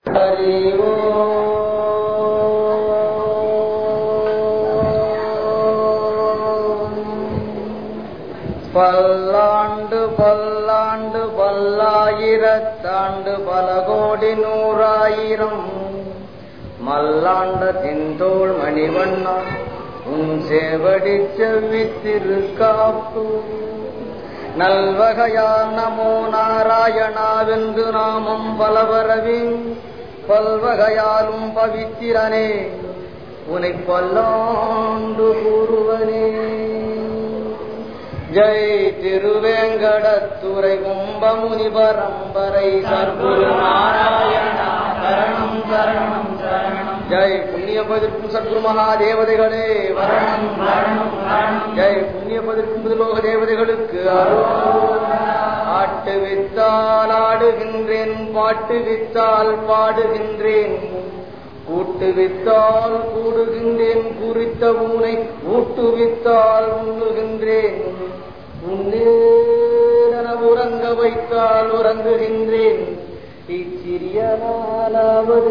ஹரி பல்லாண்டு பல்லாண்டு பல்லாயிரத்தாண்டு பல கோடி நூறாயிரம் மல்லாண்ட தின்தோள் மணிவண்ணா உன் சேவடி செவ்வித்திரு காப்பு நல்வகையால் நமோ நாராயணாவென்று நாமம் பலவரவி பல்வகையாலும் பவித்திரனே உனை பல்லாண்டு கூறுவனே ஜெய் திருவேங்கடத்துறை கும்பமுனி பரம்பரை சர்க்குரு நாராயணா சரணம் சரணம் சரணம் ஜெய் புண்ணிய பதிர்க்கும் சத்குரு மகாதேவதைகளே வரணம் வரணம் வரணம் ஜெய் புண்ணிய பதிர்க்கும் புதுலோக தேவதைகளுக்கு ஆட்டு வித்தால் ஆடுகின்றேன் பாட்டு வித்தால் பாடுகின்றேன் கூட்டு வித்தால் கூடுகின்றேன் குறித்த ஊனை ஊட்டு வித்தால் உண்ணுகின்றேன் உன்னேன உறங்க வைத்தால் உறங்குகின்றேன் இச்சிறிய நாளாவது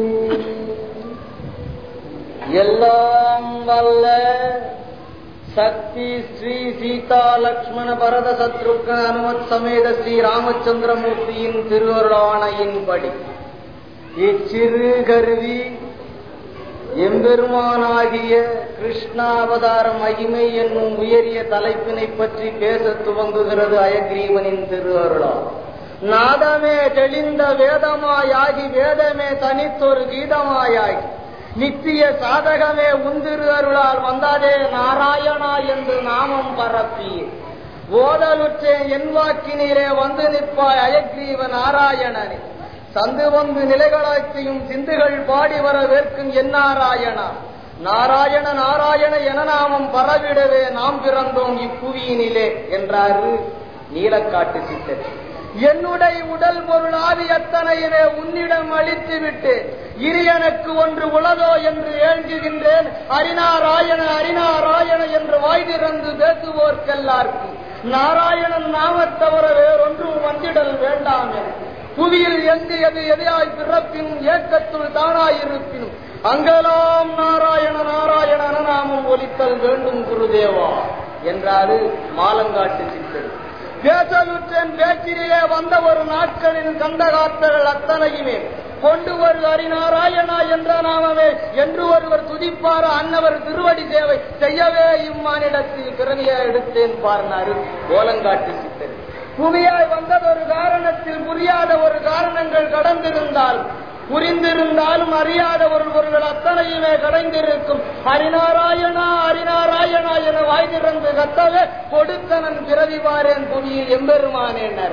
எல்லாம் வல்ல சக்தி ஸ்ரீ சீதா லக்ஷ்மண பரத சத்ருக்க அனுமத் சமேத ஸ்ரீ ராமச்சந்திரமூர்த்தியின் திருவருளானையின்படி இச்சிறு கருவி எம்பெருமானாகிய கிருஷ்ணாவதார மகிமை என்னும் உயரிய தலைப்பினை பற்றி பேச துவங்குகிறது அயக்ரீவனின் திருவருளா நாதமே தெளிந்த வேதமாயாகி வேதமே தனித்தொரு கீதமாயாகி நித்திய சாதகமே உந்திரு அருளால் வந்தாதே நாராயணா என்று நாமம் பரப்பியே ஓதலுற்றேன் என் வாக்கினீரே வந்து நிற்பாய் அயக்ரீவ நாராயணனே சந்து வந்து நிலைகளாய்த்தையும் சிந்துகள் பாடி வர வேர்க்கும் என் நாராயணா நாராயண நாராயண என நாமம் பரவிடவே நாம் பிறந்தோம் இப்புவியினிலே என்றாரு நீலக்காட்டு சித்தர் என்னுடைய உடல் பொருள் ஆவி அத்தனையுமே உன்னிடம் அளித்து விட்டு இனி எனக்கு ஒன்று உளதோ என்று ஏங்குகின்றேன் அரிநாராயண அரிநாராயண என்று வாய் திறந்து பேசுவோர்க்கெல்லாருக்கும் நாராயணன் நாமத்தவர வேறொன்றும் வந்திடல் வேண்டாம் புவியில் எங்கு எது எதையாய் பிறப்பினும் ஏக்கத்துள் தானாயிருப்பினும் அங்கெல்லாம் நாராயண நாராயண நாமம் ஒலித்தல் வேண்டும் குருதேவா என்றாரு மாலங்காட்டு சித்தர் பேசலுற்றேன் பேச்சிலே வந்த ஒரு நாட்களின் கந்தகாத்தர்கள் அத்தனையுமே கொண்டு ஒரு ஹரிநாராயணா என்ற நாமமே என்று ஒருவர் துதிப்பார அன்னவர் திருவடி சேவை செய்யவே இம்மானிடத்தில் பிறவியா எடுத்தேன் பார்னாரு கோலங்காட்டு சித்தர் புவியாய் வந்ததொரு காரணத்தில் புரியாத ஒரு காரணங்கள் கடந்திருந்தால் புரிந்திருந்தாலும் அறியாத ஒருவர்கள் அத்தனையுமே கடைந்திருக்கும் ஹரிநாராயணா ஹரிநாராயணா என வாய் திறந்து கத்தவே கொடுத்தனன் பிறவி வாரேன் புவியில் எம்பெருமானேனர்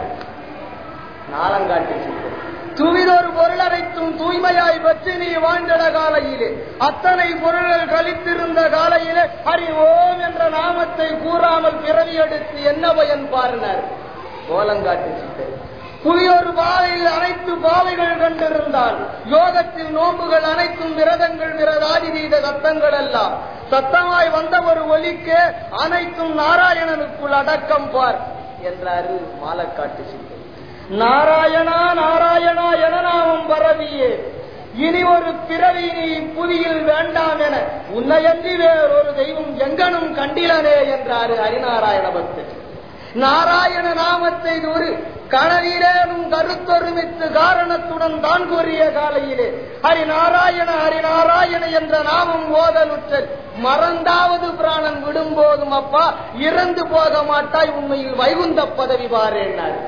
நாளங்காட்டி துவிதொரு பொருள் அனைத்தும் தூய்மையாய் பற்றி நீ வாழ்ந்திட காலையிலே அத்தனை பொருள்கள் கழித்திருந்த காலையிலே ஹரி ஓம் என்ற நாமத்தை கூறாமல் பிறவி எடுத்து என்ன பயன் பாருனர் கோலங்காட்டு சித்தர் புதியொரு பாதையில் அனைத்து பாதைகள் கண்டிருந்தால் யோகத்தில் நோம்புகள் அனைத்தும் விரதங்கள் விரதாதிதீத சத்தங்கள் எல்லாம் சத்தமாய் வந்த ஒரு ஒலிக்கே அனைத்தும் நாராயணனுக்குள் அடக்கம் பார் என்றாரு மாலக்காட்டு சித்தர் நாராயணா நாராயணா என நாமும் பரவியே இனி ஒரு பிறவி நீ புதியில் வேண்டாம் என உன்னையன்றி வேறொரு தெய்வம் எங்கனும் கண்டிலனே என்றாரு ஹரிநாராயண பக்தர் நாராயண நாமத்தை ஒரு கணவீரேனும் கருத்தொருமித்து காரணத்துடன் தான் கூறிய காலையிலே ஹரி நாராயண ஹரி நாராயண என்ற நாமம் ஓதலுற்றல் மறந்தாவது பிராணன் விடும்போதும் அப்பா இறந்து போக மாட்டாய் உண்மையில் வைகுந்த பதவி பாருன்னார்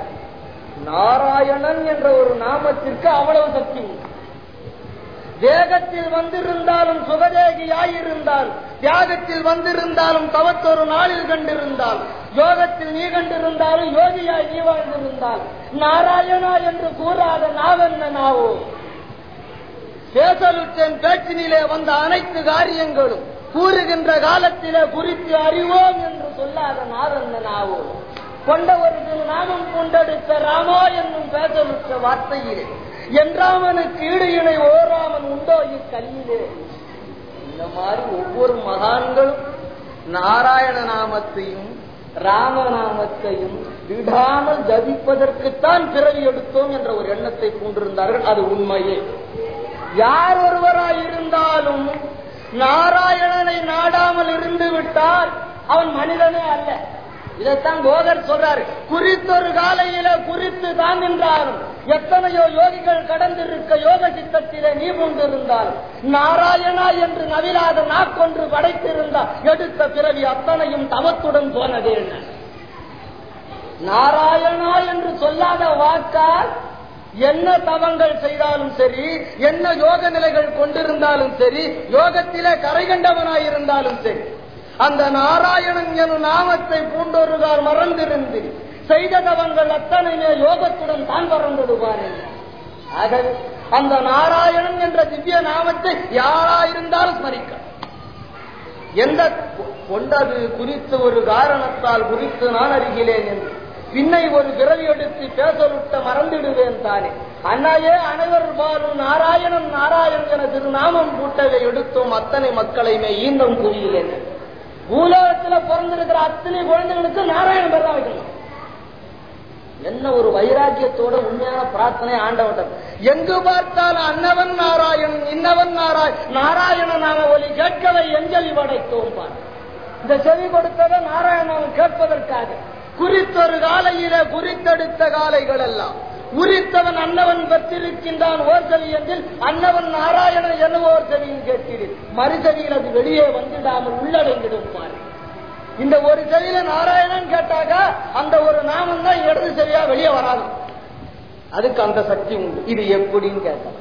நாராயணன் என்ற ஒரு நாமத்திற்கு அவ்வளவு சக்தி உண்டு தேகத்தில் வந்திருந்தாலும் சுகதேகியாயிருந்தால் தியாகத்தில் வந்திருந்தாலும் தவத்தொரு நாளில் கண்டிருந்தால் யோகத்தில் நீ கண்டிருந்தாலும் யோகியாய் நீ வாழ்ந்திருந்தால் நாராயணா என்று கூறாத நாவென்ன நாவோ பேசலுற்றேன் பேச்சினிலே வந்த அனைத்து காரியங்களும் கூறுகின்ற காலத்திலே குறித்து அறிவோம் என்று சொல்லாத நாவென்ன நாவோ கொண்டவருக்கு நாமம் கொண்டெடுத்த ராமா என்னும் பேசலுற்ற வார்த்தையிலே என்றாமனுக்கு ஈடு இணை ஓராமன் உண்டோ இக்கல்லிலே இந்த மாதிரி ஒவ்வொரு மகான்களும் நாராயண நாமத்தையும் ராமநாமத்தையும் விடாமல் ஜபிப்பதற்குத்தான் பிறவி எடுத்தோம் என்ற ஒரு எண்ணத்தை கொண்டிருந்தார்கள் அது உண்மையே யார் ஒருவராய் இருந்தாலும் நாராயணனை நாடாமல் இருந்து விட்டால் அவன் மனிதனே அல்ல இதைத்தான் கோதர் சொல்றாரு குறித்தொரு காலையில குறித்து தான் நின்றாலும் எத்தனையோ யோகிகள் கடந்திருக்க யோக சித்தத்திலே நீ கொண்டிருந்தாலும் நாராயணா என்று நவிலாத நாக்கொன்று படைத்திருந்தால் எடுத்த பிறவி அத்தனையும் தவத்துடன் போனதே என்ன நாராயணா என்று சொல்லாத வாக்கால் என்ன தவங்கள் செய்தாலும் சரி என்ன யோக நிலைகள் கொண்டிருந்தாலும் சரி யோகத்திலே கரை கண்டவனாயிருந்தாலும் சரி அந்த நாராயணன் எனும் நாமத்தை பூண்டொருகால் மறந்திருந்து செய்த தவங்கள் அத்தனையுமே யோகத்துடன் தான் மறந்துடுவார்கள் ஆகவே அந்த நாராயணன் என்ற திவ்ய நாமத்தை யாராயிருந்தாலும் ஸ்மரிக்க எந்த கொண்டது குறித்து ஒரு காரணத்தால் குறித்து நான் அறிகிறேன் என்று பின்னை ஒரு பிறவி எடுத்து பேசலுட்ட மறந்துடுவேன் தானே அண்ணாயே அனைவர் பாலும் நாராயணன் நாராயணன் என திருநாமம் கூட்டவை எடுத்தோம் அத்தனை மக்களையுமே ஈந்தம் புரியலேன் பூலோகத்துல பிறந்திருக்கிற அத்தனை குழந்தைகளுக்கு நாராயணன் பேர் தான் வைக்கணும் என்ன ஒரு வைராக்கியத்தோட உண்மையான பிரார்த்தனை ஆண்டவன் எங்கு பார்த்தாலும் அன்னவன் நாராயணன் இன்னவன் நாராயண் நாராயண நாம ஒலி கேட்கவை எஞ்சலி படைத்தோம் பார் இந்த செவி கொடுத்ததை நாராயணன் கேட்பதற்காக குறித்தொரு காலையில குறித்தெடுத்த காலைகள் எல்லாம் உரித்தவன் அன்னவன் பெற்றிருக்கின்றான் ஓர் செவி என்றில் அன்னவன் நாராயணன் என்ன ஓர் செவியில் கேட்கிறேன் மறுசெவியில் அது வெளியே வந்துடாமல் உள்ளடங்கிடும் பாரு இந்த ஒரு செவியில நாராயணன் கேட்டாக்க அந்த ஒரு நாமம் தான் இடது செவியா வெளியே வராது அதுக்கு அந்த சக்தி உண்டு இது எப்படின்னு கேட்டா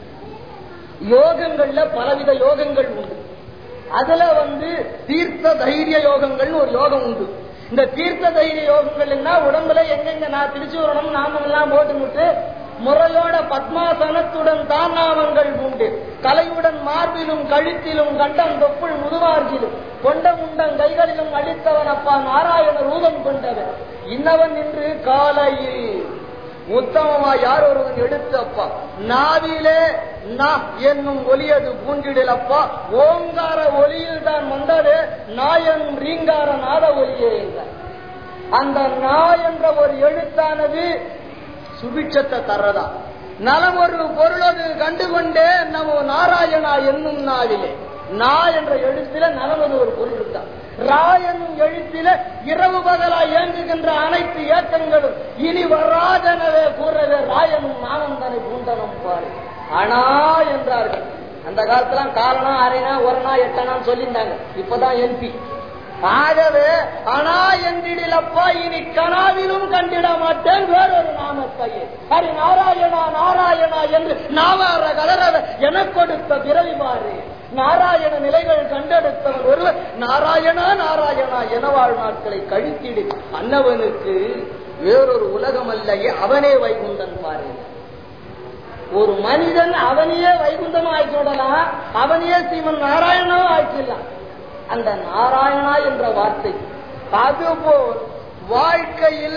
யோகங்கள்ல பலவித யோகங்கள் உண்டு அதுல வந்து தீர்த்த தைரிய யோகங்கள் ஒரு யோகம் உண்டு இந்த தீர்த்த தைரிய யோகங்கள்னா உடம்புல எங்கெங்க நான் திருச்சி வரணும் நாமம் எல்லாம் போட்டுமுட்டு முறையோட பத்மாசனத்துடன் தான் நாமங்கள் உண்டு கலையுடன் மார்பிலும் கழுத்திலும் கண்டம் தொப்புள் முதுமார்பிலும் கொண்ட முண்டம் கைகளிலும் அளித்தவன் அப்பா நாராயண ரூபம் கொண்டவன் இன்னவன் நின்று காலையில் உத்தமமா யார் ஒருவன் எடுத்து அப்பா நாவிலே நா என்னும் ஒலியது பூண்டிடில் அப்பா ஓங்கார ஒலியில் தான் வந்தது நாயன் ரீங்கார நாத ஒலியே என்றார் அந்த நா என்ற ஒரு எழுத்தானது சுபிட்சத்தை தர்றதா நலம் ஒரு பொருளது கண்டுகொண்டே நமோ நாராயணா என்னும் நாவிலே நா என்ற எழுத்தில நலமது ஒரு பொருள் இருந்தான் ரா என்னும் எழுத்தில இரவு பகலா இயங்குகின்ற அனைத்து இயக்கங்களும் இனி வராதனவே கூறவே ராயனும் நானும் தன்னை பூண்டனும் பாரு அணா என்றார்கள் அந்த காலத்துல காலனா அரைனா ஒரணா எட்டனான்னு சொல்லியிருந்தாங்க இப்பதான் எம்பி ஆகவே அனா என்றிடிலப்பா இனி கனாவிலும் கண்டிட மாட்டேன் வேறொரு நாமத்தையே ஹரி நாராயணா நாராயணா என்று நாவார கலரவ என கொடுத்த பிறவி மாறு நாராயண நிலைகள் கண்டெடுத்தவன் ஒருவர் நாராயணா நாராயணா என வாழ் நாட்களை கழித்திடு அன்னவனுக்கு வேறொரு உலகம் அல்லையே அவனே வைகுந்தன் பாரு ஒரு மனிதன் அவனையே வைகுந்தமா ஆக்கிவிடலாம் அவனையே சீமன் நாராயணனும் ஆக்கிடலாம் அந்த நாராயணா என்ற வார்த்தை அதுபோல் வாழ்க்கையில்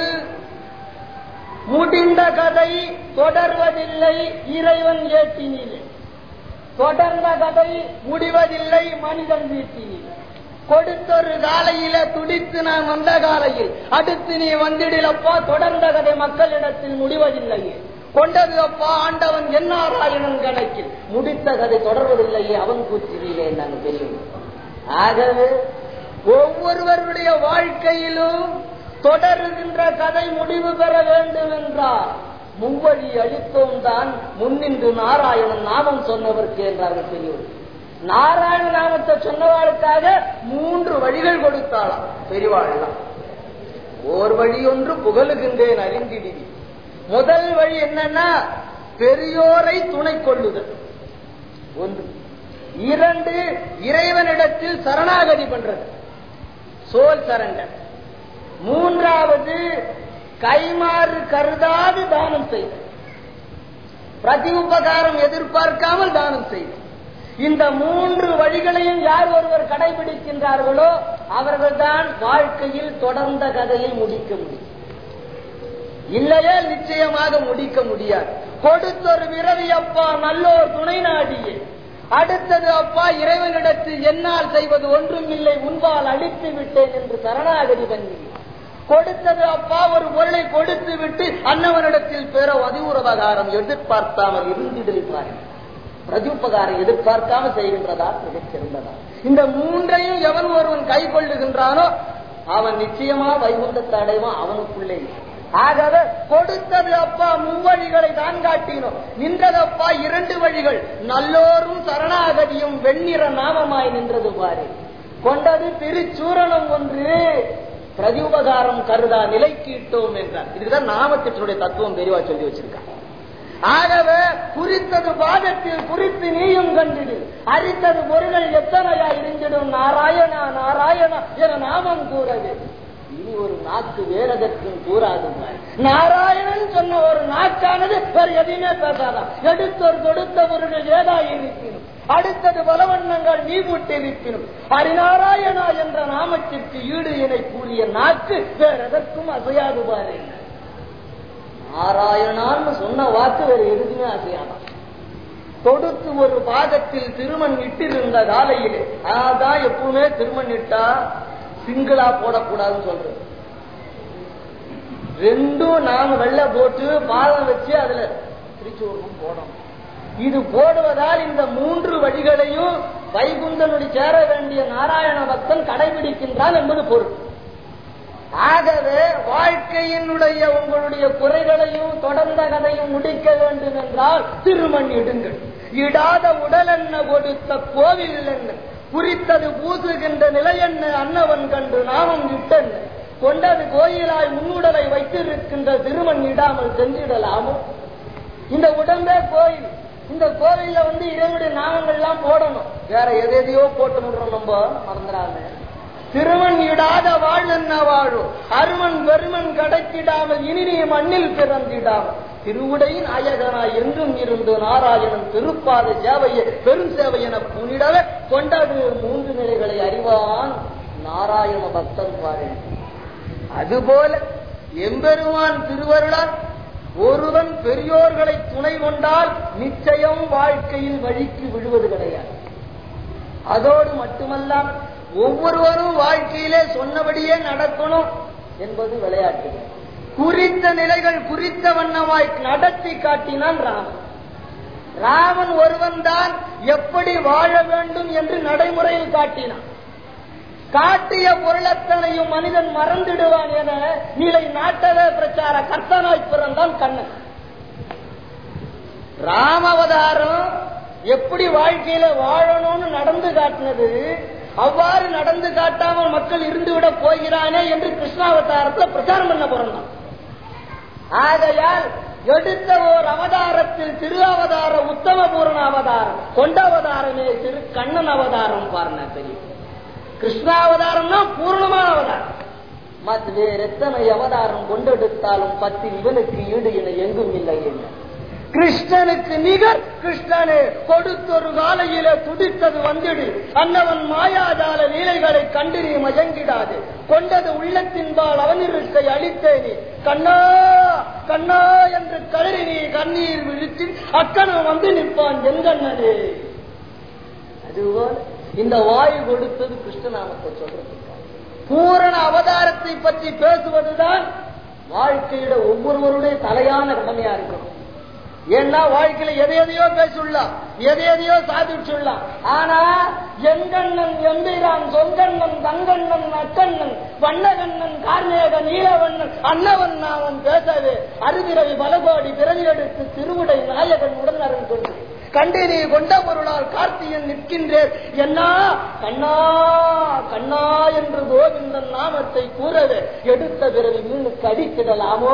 முடிந்த கதை தொடர்வதில்லை இறைவன் ஏற்றினிலே தொடர்ந்த கதை முடிவதில்லை மனிதன் வீட்டினில் கொடுத்தொரு காலையில துடித்து நான் வந்த காலையில் அடுத்து நீ வந்திடிலப்பா தொடர்ந்த கதை மக்களிடத்தில் முடிவதில்லையே கொண்டது அப்பா ஆண்டவன் என்னாராயணன் கணக்கில் முடித்த கதை தொடர்வதில்லையே அவன் கூற்றிலே நான் தெரியும் ஆகவே ஒவ்வொருவருடைய வாழ்க்கையிலும் தொடருகின்ற கதை முடிவு பெற வேண்டும் என்றால் முவ்வழி அளித்தோம் தான் முன்னின்று நாராயணன் நாமம் சொன்னவருக்கு என்றார்கள் பெரியவர் நாராயண நாமத்தை சொன்னவாளுக்காக மூன்று வழிகள் கொடுத்தாளாம் பெரியவாள்லாம் ஓர் வழி ஒன்று புகழுகின்றேன் அறிந்திடி முதல் வழி என்னன்னா பெரியோரை துணை கொள்ளுதல் ஒன்று இரண்டு இறைவனிடத்தில் சரணாகதி பண்றது சோல் சரண்டர் மூன்றாவது கைமாறு கருதாது தானம் செய்தல் பிரதி உபகாரம் எதிர்பார்க்காமல் தானம் செய்தல் இந்த மூன்று வழிகளையும் யார் ஒருவர் கடைபிடிக்கின்றார்களோ அவர்கள்தான் வாழ்க்கையில் தொடர்ந்த கதையை முடிக்க முடியும் இல்லையே நிச்சயமாக முடிக்க முடியாது கொடுத்தொரு விரவி அப்பா நல்லோர் துணை நாடியே அடுத்தது அப்பா இறைவனிடத்தில் என்னால் செய்வது ஒன்றும் இல்லை உன்பால் அழித்து விட்டேன் என்று சரணாகதி பண்ணி கொடுத்தது அப்பா ஒரு பொருளை கொடுத்து விட்டு அன்னவனிடத்தில் பெற அதிவுரபகாரம் எதிர்பார்க்காமல் இருந்திருப்பார் பிரதியுபகாரம் எதிர்பார்க்காம செய்கின்றதா மிகச் சிறந்ததா இந்த மூன்றையும் எவன் ஒருவன் கை கொள்ளுகின்றானோ அவன் நிச்சயமா வைகுந்தத்தை அடைவான் அவனுக்குள்ளே ஆகவே கொடுத்தது அப்பா மூவழிகளை தான் காட்டினோம் நின்றதப்பா இரண்டு வழிகள் நல்லோரும் சரணாகதியும் வெண்ணிற நாமமாய் நின்றது பாரு கொண்டது திருச்சூரணம் ஒன்று பிரதியுபகாரம் கருதா நிலைக்கீட்டோம் என்றார் இதுதான் நாமத்தினுடைய தத்துவம் தெளிவா சொல்லி வச்சிருக்காங்க ஆகவே குறித்தது பாதத்தில் குறித்து நீயும் கண்டிடு அறித்தது பொருள்கள் எத்தனையா இருந்திடும் நாராயணா நாராயணா என நாமம் கூறது இனி ஒரு நாக்கு வேறதற்கும் கூறாது நாராயணன் சொன்ன ஒரு நாக்கானது வேறு எதையுமே பேசாதான் எடுத்தோர் கொடுத்த பொருள்கள் ஏதா இருப்பினும் அடுத்தது பலவண்ணங்கள் நீ விட்டிருப்பினும் ஹரிநாராயணா என்ற நாமத்திற்கு ஈடு இணை கூறிய நாக்கு வேற எதற்கும் அசையாது பாருங்க நாராயணான்னு சொன்ன வாக்கு வேற எதுக்குமே அசையாதான் தொடுத்து ஒரு பாதத்தில் திருமண் இட்டிருந்த காலையிலே அதான் எப்பவுமே திருமண் இட்டா சிங்கிளா போடக்கூடாதுன்னு சொல்றது ரெண்டும் நாம வெள்ள போட்டு பாதம் வச்சு அதுல திருச்சூர்ணம் போடணும் இது போடுவதால் இந்த மூன்று வழிகளையும் வைகுந்தனுடைய சேர வேண்டிய நாராயண பக்தன் கடைபிடிக்கின்றான் என்பது பொருள் ஆகவே வாழ்க்கையினுடைய உங்களுடைய குறைகளையும் தொடர்ந்த கதையும் முடிக்க வேண்டும் என்றால் திருமண் இடுங்கள் இடாத உடல் என்ன கொடுத்த கோவில் என்ன குறித்தது பூசுகின்ற நிலை என்ன அன்னவன் கண்டு நாமம் இட்டென்ன கொண்டது கோயிலாய் முன்னுடலை வைத்திருக்கின்ற திருமண் இடாமல் சென்றிடலாமோ இந்த உடம்பே கோயில் இந்த கோவில்ல வந்து இதனுடைய நாமங்கள் எல்லாம் போடணும் வேற எதையோ போட்டு விடுறோம் நம்ம மறந்துடாம திருமண் இடாத வாழ் என்ன வாழும் அருமன் பெருமன் கடத்திடாமல் இனி நீ மண்ணில் பிறந்திடாமல் திருவுடையின் நாயகனாய் எங்கும் இருந்து நாராயணன் திருப்பாத சேவையை பெரும் சேவை என புனிடவே கொண்டது மூன்று நிலைகளை அறிவான் நாராயண பக்தன் பாருங்க அதுபோல எம்பெருமான் திருவருளால் ஒருவன் பெரியோர்களை துணை கொண்டால் நிச்சயம் வாழ்க்கையில் வழிக்கு விழுவது கிடையாது அதோடு மட்டுமல்லாம் ஒவ்வொருவரும் வாழ்க்கையிலே சொன்னபடியே நடக்கணும் என்பது விளையாட்டு குறித்த நிலைகள் குறித்த வண்ணமாய் நடத்தி காட்டினான் ராமன் ராமன் ஒருவன் தான் எப்படி வாழ வேண்டும் என்று நடைமுறையில் காட்டினான் காட்டிய பொருளத்தனையும் மனிதன் மறந்துடுவான் என நிலை நாட்டவே பிரச்சார கர்த்தனாய் பிறந்தான் கண்ணன் ராமவதாரம் எப்படி வாழ்க்கையில வாழணும்னு நடந்து காட்டினது அவ்வாறு நடந்து காட்டாமல் மக்கள் இருந்து விட போகிறானே என்று கிருஷ்ணாவதாரத்தில் பிரச்சாரம் பண்ண பிறந்தான் ஆகையால் எடுத்த ஓர் அவதாரத்தில் திரு அவதார உத்தம பூரண அவதாரம் கொண்ட அவதாரமே திரு கண்ணன் அவதாரம் பாருங்க தெரியும் கிருஷ்ணாவதாரம்னா பூர்ணமான அவதாரம் மற்ற வேற எத்தனை அவதாரம் கொண்டெடுத்தாலும் பத்து இவனுக்கு ஈடு என எங்கும் இல்லை என்ன கிருஷ்ணனுக்கு நிகர் கிருஷ்ணனே கொடுத்தொரு காலையில துடித்தது வந்துடு அன்னவன் மாயாஜால லீலைகளை கண்டு நீ மயங்கிடாது கொண்டது உள்ளத்தின்பால் அவனிருக்கை அளித்தேனே கண்ணா கண்ணா என்று கதறி நீ கண்ணீர் விழித்து அக்கணம் வந்து நிற்பான் எங்கண்ணனே அதுபோல் இந்த வாயு கொடுத்தது கிருஷ்ணநாமத்தை சொல்றதுக்கு பூரண அவதாரத்தை பற்றி பேசுவதுதான் வாழ்க்கையிட ஒவ்வொருவருடைய தலையான கடமையா இருக்கணும் ஏன்னா வாழ்க்கையில எதை எதையோ பேசிடலாம் எதை எதையோ சாதிச்சுடலாம் ஆனா எங்கண்ணன் எம்பிரான் சொங்கண்ணன் தங்கண்ணன் அக்கண்ணன் வண்ணகண்ணன் கார்மேக நீலவண்ணன் அன்னவன் நாமம் பேசவே அருதிரவி பலகோடி பிறவி எடுத்து திருவுடை நாயகன் உடன் அருள் கொண்டு கண்டு நீ கொண்ட பொருளால் கார்த்தியன் நிற்கின்றேன் என்ன கண்ணா கண்ணா என்று கோவிந்தன் நாமத்தை கூறவே எடுத்த பிறகு மீனுக்கு அடிக்கிடலாமோ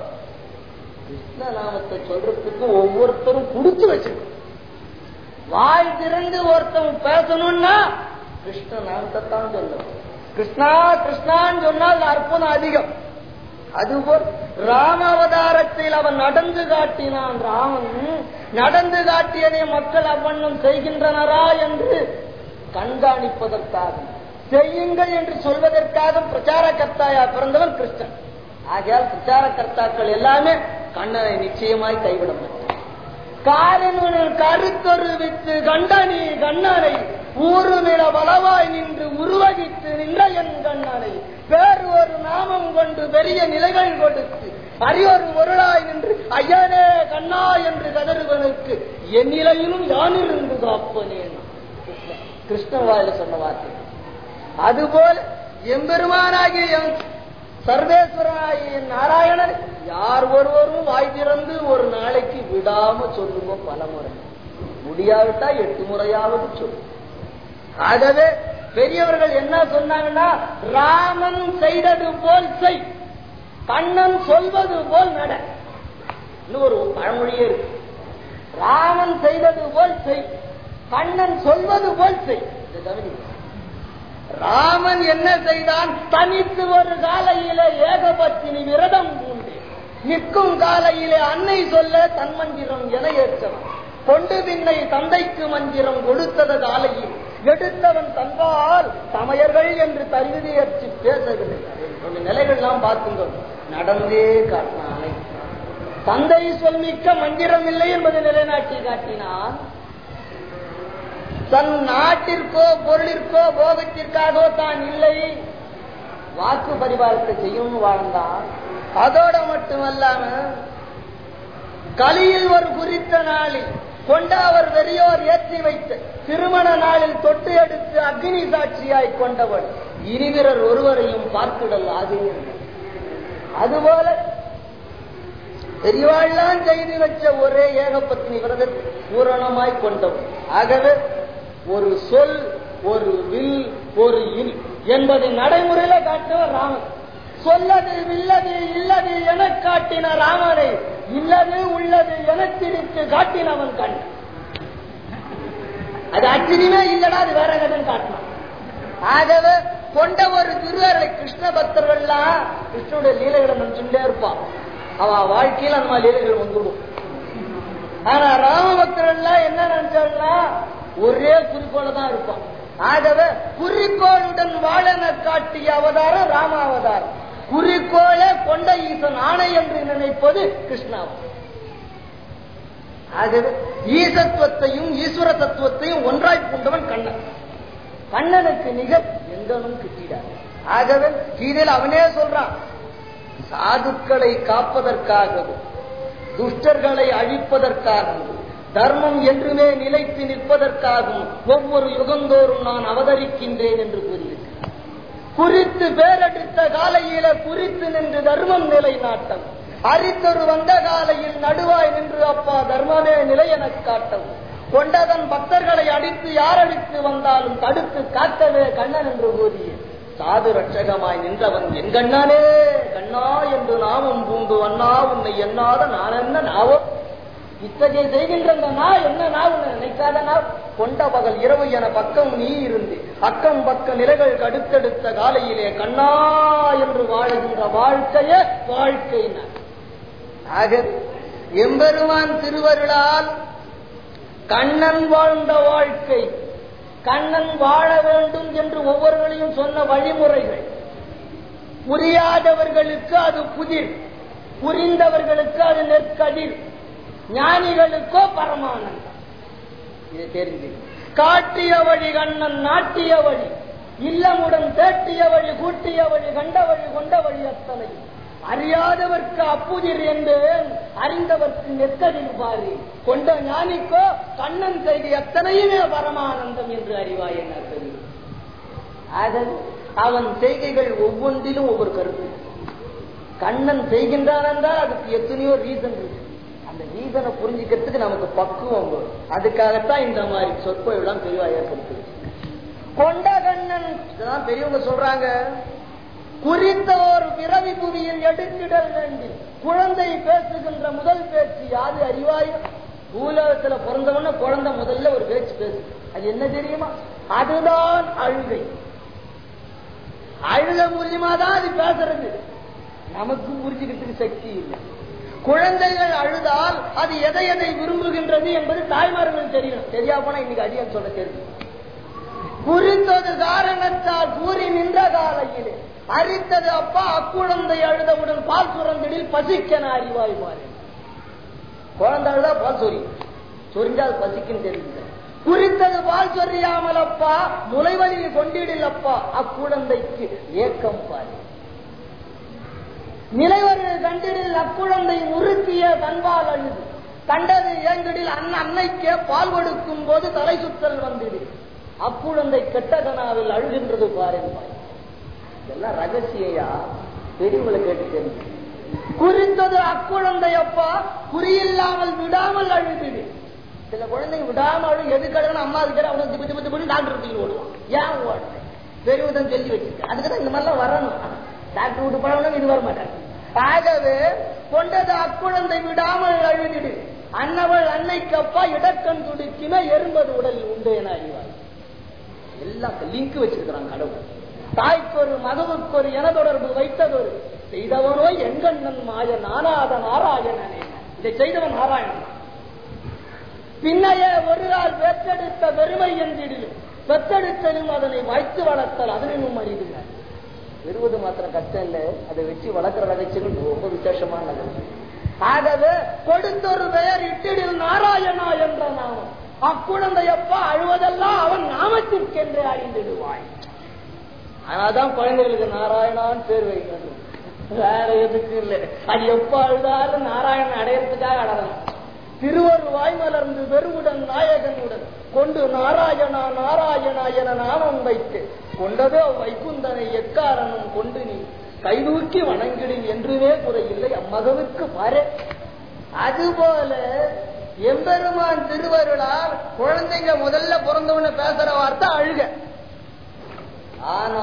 கிருஷ்ண நாமத்தை சொல்றதுக்கு ஒவ்வொருத்தரும் குடிச்சு வச்சிருக்கணும் வாய் திறந்து ஒருத்தன் பேசணும்னா கிருஷ்ண நாமத்தை தான் சொல்லணும் கிருஷ்ணா கிருஷ்ணான்னு சொன்னால் அற்புதம் அதிகம் அதுபோல் ராம அவதாரத்தில் அவன் நடந்து காட்டினான் ராமன் நடந்து காட்டியதை மக்கள் அவ்வண்ணம் செய்கின்றனரா என்று கண்காணிப்பதற்காக செய்யுங்கள் என்று சொல்வதற்காக பிரச்சார கர்த்தாயா பிறந்தவன் கிருஷ்ணன் ஆகையால் பிரச்சார கர்த்தாக்கள் எல்லாமே கண்ணனை நிச்சயமாய் கைவிட மாட்டார் காலனுடன் கருத்தொருவித்து கண்டனி கண்ணனை ஊருமிட வளவாய் நின்று உருவகித்து நின்ற என் கண்ணனை வேறு ஒரு நாமம் கொண்டு பெரிய நிலைகள் கொடுத்து அரியொரு பொருளாய் நின்று ஐயனே கண்ணா என்று கதறுவனுக்கு என் நிலையிலும் யானிருந்து காப்பனே கிருஷ்ண வாயில சொன்ன வார்த்தை அதுபோல எம்பெருமானாகிய எம் சர்வேஸ்வரனாகிய நாராயணன் யார் ஒருவரும் வாய் திறந்து ஒரு நாளைக்கு விடாம சொல்லுங்க பல முறை முடியாவிட்டா எட்டு முறையாவது சொல்லு ஆகவே பெரியவர்கள் என்ன சொன்னாங்கன்னா ராமன் செய்தது போல் செய் கண்ணன் சொல்வது போல் நட இன்னும் ஒரு பழமொழியே இருக்கு ராமன் செய்தது போல் செய் கண்ணன் சொல்வது போல் செய் இதை கவனிங்க. ராமன் என்ன செய்தான் தனித்து ஒரு காலையிலே ஏகபத்தினி விரதம் பூண்டு நிற்கும் காலையிலே அன்னை சொல்ல தன்மந்திரம் என ஏற்றவன் கொண்டு பின்னை தந்தைக்கு மந்திரம் கொடுத்தது காலையில் எடுத்தவன் தன்பால் சமையர்கள் என்று தகுதியற்று பேசவில்லை கொஞ்சம் நிலைகள்லாம் பார்த்துங்க நடந்தே காட்டினானை தந்தை சொல்மிக்க மந்திரம் இல்லை என்பதை நிலைநாட்டி காட்டினான் தன் நாட்டிற்கோ பொருளிற்கோ போகத்திற்காகவோ தான் இல்லை வாக்கு பரிபாலத்தை செய்யும் வாழ்ந்தான் அதோட மட்டுமல்லாம கலியில் ஒரு குறித்த நாளில் கொண்டாவர் வெறியோர் ஏற்றி வைத்து திருமண நாளில் தொட்டு எடுத்து அக்னி சாட்சியாய் கொண்டவள் இனிவிரர் ஒருவரையும் பார்த்திடல் ஆகினார் அதுபோல பெரியவாள்லாம் செய்து வச்ச ஒரே ஏகபத்னி விரதத்தை பூரணமாய் கொண்டவள் ஆகவே ஒரு சொல் ஒரு வில் ஒரு இல் என்பதை நடைமுறையில காட்டுவர் ராமன் சொல்லது இல்லது இல்லது என காட்டின ராமனை இல்லது உள்ளது என திரித்து காட்டினவன் கண் அது அச்சினிமே இல்லடா அது வேற கடன் காட்டினான் ஆகவே கொண்ட ஒரு திருவரை கிருஷ்ண பக்தர்கள்லாம் கிருஷ்ணனுடைய லீலைகளை நினைச்சுட்டே இருப்பான் அவன் வாழ்க்கையில் அந்த மாதிரி லீலைகள் வந்துடும் ஆனா ராம பக்தர்கள்லாம் என்ன நினைச்சாங்கன்னா ஒரே குறிக்கோள தான் இருப்பான் ஆகவே குறிக்கோளுடன் வாழன காட்டிய அவதாரம் ராம அவதாரம் குறிக்கோளே கொண்ட ஈசன் ஆணை என்று நினைப்பது கிருஷ்ணாவதாரம் ஆகவே ஈசத்துவத்தையும் ஈஸ்வர தத்துவத்தையும் ஒன்றாய் கொண்டவன் கண்ணன் கண்ணனுக்கு நிகர் எங்கனும் கிட்டிடார் ஆகவே கீழில் அவனே சொல்றான் சாதுக்களை காப்பதற்காகவும் துஷ்டர்களை அழிப்பதற்காகவும் தர்மம் என்றுமே நிலைத்து நிற்பதற்காகவும் ஒவ்வொரு யுகந்தோறும் நான் அவதரிக்கின்றேன் என்று கூறியிருக்கிறார் குறித்து பேரெடுத்த காலையில குறித்து நின்று தர்மம் நிலை நாட்டம் அரித்தொரு வந்த காலையில் நடுவாய் நின்று அப்பா தர்மமே நிலை எனக் காட்டவும் கொண்டதன் பக்தர்களை அடித்து யார் அடித்து வந்தாலும் தடுத்து காக்கவே கண்ணன் என்று கூறிய சாது ரட்சகமாய் நின்றவன் என் கண்ணனே கண்ணா என்று நாமும் பூண்டு அண்ணா உன்னை எண்ணாத நான் என்ன நாவோ இத்தகைய செய்கின்ற அந்த நா என்ன நா உன்னை நினைக்காத நா கொண்ட பகல் இரவு என பக்கம் நீ இருந்து அக்கம் பக்க நிலைகள் கடுத்தெடுத்த காலையிலே கண்ணா என்று வாழுகின்ற வாழ்க்கையே வாழ்க்கை ஆக எம்பெருமான் திருவருளால் கண்ணன் வாழ்ந்த வாழ்க்கை கண்ணன் வாழ வேண்டும் என்று ஒவ்வொருவரையும் சொன்ன வழிமுறைகள் புரியாதவர்களுக்கு அது புதிர் புரிந்தவர்களுக்கு அது நெற்கதிர் ஞானிகளுக்கோ பரமானந்தம் இதை தெரிஞ்சு காட்டிய வழி கண்ணன் நாட்டிய வழி இல்லமுடன் தேட்டிய வழி கூட்டிய வழி கண்ட வழி கொண்ட வழி அத்தனை அறியாதவர்க்கு அப்புதிர் என்பேன் அறிந்தவர்க்கு நெத்ததில் பாரு கொண்ட ஞானிக்கோ கண்ணன் செய்தி எத்தனையுமே பரமானந்தம் என்று அறிவாய் என்ன தெரியும் ஆகவே அவன் செய்கைகள் ஒவ்வொன்றிலும் ஒவ்வொரு கருத்து கண்ணன் செய்கின்றான் என்றால் அதுக்கு எத்தனையோ ரீசன் இருக்கு அந்த ரீசனை புரிஞ்சுக்கிறதுக்கு நமக்கு பக்குவம் வரும் அதுக்காகத்தான் இந்த மாதிரி சொற்பொழிவுலாம் தெளிவா ஏற்படுத்து கொண்ட கண்ணன் இதெல்லாம் பெரியவங்க சொல்றாங்க குறித்த ஒரு பிறவி புவியில் எடுத்திடல் வேண்டி குழந்தை பேசுகின்ற முதல் பேச்சு யாது அறிவாயோ பூலகத்துல பிறந்தவன குழந்தை முதல்ல ஒரு பேச்சு பேசு அது என்ன தெரியுமா அதுதான் அழுகை அழுக மூலியமா தான் அது பேசுறது நமக்கு புரிஞ்சுக்கிறதுக்கு சக்தி இல்லை குழந்தைகள் அழுதால் அது எதை எதை விரும்புகின்றது என்பது தாய்மார்கள் தெரியும் தெரியா போனா இன்னைக்கு அதிகம் சொல்ல தெரியும் குறித்தது காரணத்தால் கூறி நின்ற காலையிலே அரித்தது அப்பா அக்குழந்தை அழுதவுடன் பால் சுரந்திடில் பசிக்கன அறிவாய் மாறி குழந்தை அழுதா பால் சொரி சொரிஞ்சால் பசிக்குன்னு தெரியுது குறித்தது பால் சொறியாமல் அப்பா முளைவலியை கொண்டிடில் அப்பா அக்குழந்தைக்கு ஏக்கம் பாரு நிலைவரு கண்டிடில் அக்குழந்தை முறுக்கிய தன்பால் அழுது கண்டது ஏங்கடில் அண்ண அன்னைக்கே பால் கொடுக்கும் போது தலை சுத்தல் வந்திடு அக்குழந்தை கெட்டதனாவில் அழுகின்றது பாருங்கள் இதெல்லாம் ரகசியா பெரியவங்களை கேட்டு தெரிஞ்சு குறித்தது அக்குழந்தை அப்பா குறியில்லாமல் விடாமல் அழுகுது சில குழந்தைங்க விடாம அழு எது கழுகுன்னு அம்மா இருக்கிற அவனை திப்பு திப்பு திப்பு டாக்டர் தூக்கி ஓடுவான் ஏன் ஓடுறேன் பெரியவதான் சொல்லி வச்சிருக்கேன் அதுக்கு தான் இந்த மாதிரிலாம் வரணும் டாக்டர் விட்டு பழகணும் இது வர மாட்டாங்க ஆகவே கொண்டது அக்குழந்தை விடாமல் அழுதிடு அன்னவள் அன்னைக்கு அப்பா இடக்கண் துடிக்கின எறும்பது உடல் உண்டு என அறிவார் எல்லாம் லிங்க் வச்சிருக்கிறான் கடவுள் தாய்க்கொரு மகவுக்கொரு என தொடர்பு வைத்ததொரு செய்தவனோ எங்கண்ணன் மாய நாராத நாராயணனே இதை செய்தவன் நாராயணன் பின்னையே ஒரு நாள் பெற்றெடுத்த பெருமை என்றிடிலும் பெற்றெடுத்தலும் அதனை வைத்து வளர்த்தல் அதனும் அறிவுங்க பெறுவது மாத்திரம் கஷ்டம் இல்லை அதை வச்சு வளர்க்கிற ரகசியங்கள் ரொம்ப விசேஷமானது ஆகவே கொடுத்தொரு பெயர் இட்டிடில் நாராயணா என்ற நாமம் அக்குழந்தையப்பா அழுவதெல்லாம் அவன் நாமத்திற்கென்று அறிந்திடுவாய் அதனால்தான் குழந்தைகளுக்கு நாராயணான்னு பேர் வைக்கிறது வேற எதுக்கு இல்லை அது எப்ப அழுதாலும் நாராயணன் அடையறதுக்காக அடலாம் திருவருவாய் மலர்ந்து வெறுவுடன் நாயகனுடன் கொண்டு நாராயணா நாராயணா என நாமம் வைத்து கொண்டதோ வைகுந்தனை எக்காரனும் கொண்டு நீ கைதூக்கி வணங்கிடின் என்றுமே குறையில்லை அம்மகனுக்கு பாரு அதுபோல எம்பெருமான் திருவருளால் குழந்தைங்க முதல்ல பிறந்தவன பேசுற வார்த்தை அழுக ஆனா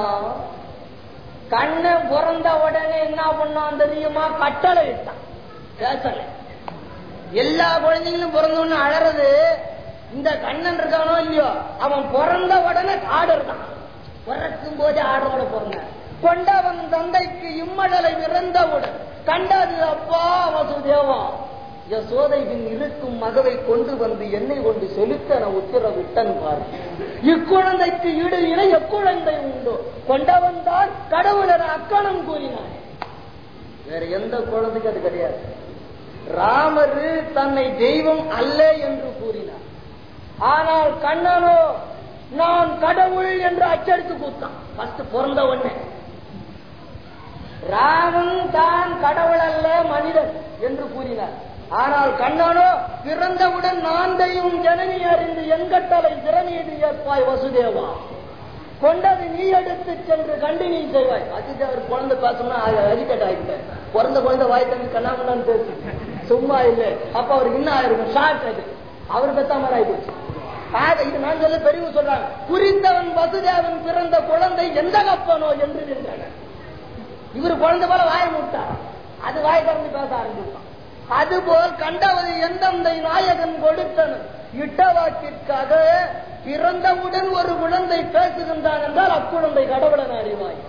கண்ணன் பிறந்த உடனே என்ன பண்ணான் தெரியுமா கட்டளை இட்டான் பேசல எல்லா குழந்தைங்களும் பிறந்த உடனே அழறது இந்த கண்ணன் இருக்கானோ இல்லையோ அவன் பிறந்த உடனே ஆடுறான் பிறக்கும் போது ஆடோட பிறந்தான் கொண்டவன் தந்தைக்கு இம்மடலை பிறந்தவுடன் கண்டது அப்பா வசுதேவா யசோதை பின் இருக்கும் மகவை கொண்டு வந்து என்னை கொண்டு செலுத்த நான் உத்தரவிட்டன் பார் இக்குழந்தைக்கு ஈடு இணை எக்குழந்தை உண்டோ கொண்டவன் தான் கடவுளர் அக்கணம் கூறினார் வேற எந்த குழந்தைக்கு அது கிடையாது ராமர் தன்னை தெய்வம் அல்ல என்று கூறினார் ஆனால் கண்ணனோ நான் கடவுள் என்று அச்சடித்து கூத்தான் ஃபர்ஸ்ட் பிறந்த உடனே ராமன் தான் கடவுள் அல்ல மனிதன் என்று கூறினார் ஆனால் கண்ணனோ பிறந்தவுடன் நான் தெய்வம் ஜனனி அறிந்து எங்கட்டலை திறனீடு ஏற்பாய் வசுதேவா கொண்டது நீ எடுத்து சென்று கண்டு நீ செய்வாய் அதுக்கு அவர் குழந்தை பேசணும்னா அஜிகேட் ஆகிட்டேன் பிறந்த குழந்தை வாய் தம்பி கண்ணாமண்ணான்னு பேசு சும்மா இல்லை அப்ப அவருக்கு இன்னும் ஆயிருக்கும் ஷாக் அது அவர் பெத்தா மாதிரி ஆயிடுச்சு ஆக இது நான் சொல்ல பெரியவங்க சொல்றாங்க குறித்தவன் வசுதேவன் பிறந்த குழந்தை எந்த கப்பனோ என்று நின்றனர் இவர் குழந்தை போல வாய மூட்டார் அது வாய் திறந்து பேச ஆரம்பிப்பான் அதுபோல் கண்டவது எந்தந்தை நாயகன் கொடுத்தன இட்ட வாக்கிற்காக பிறந்தவுடன் ஒரு குழந்தை பேசுகின்றான் என்றால் அக்குழந்தை கடவுளன் அறிவாய்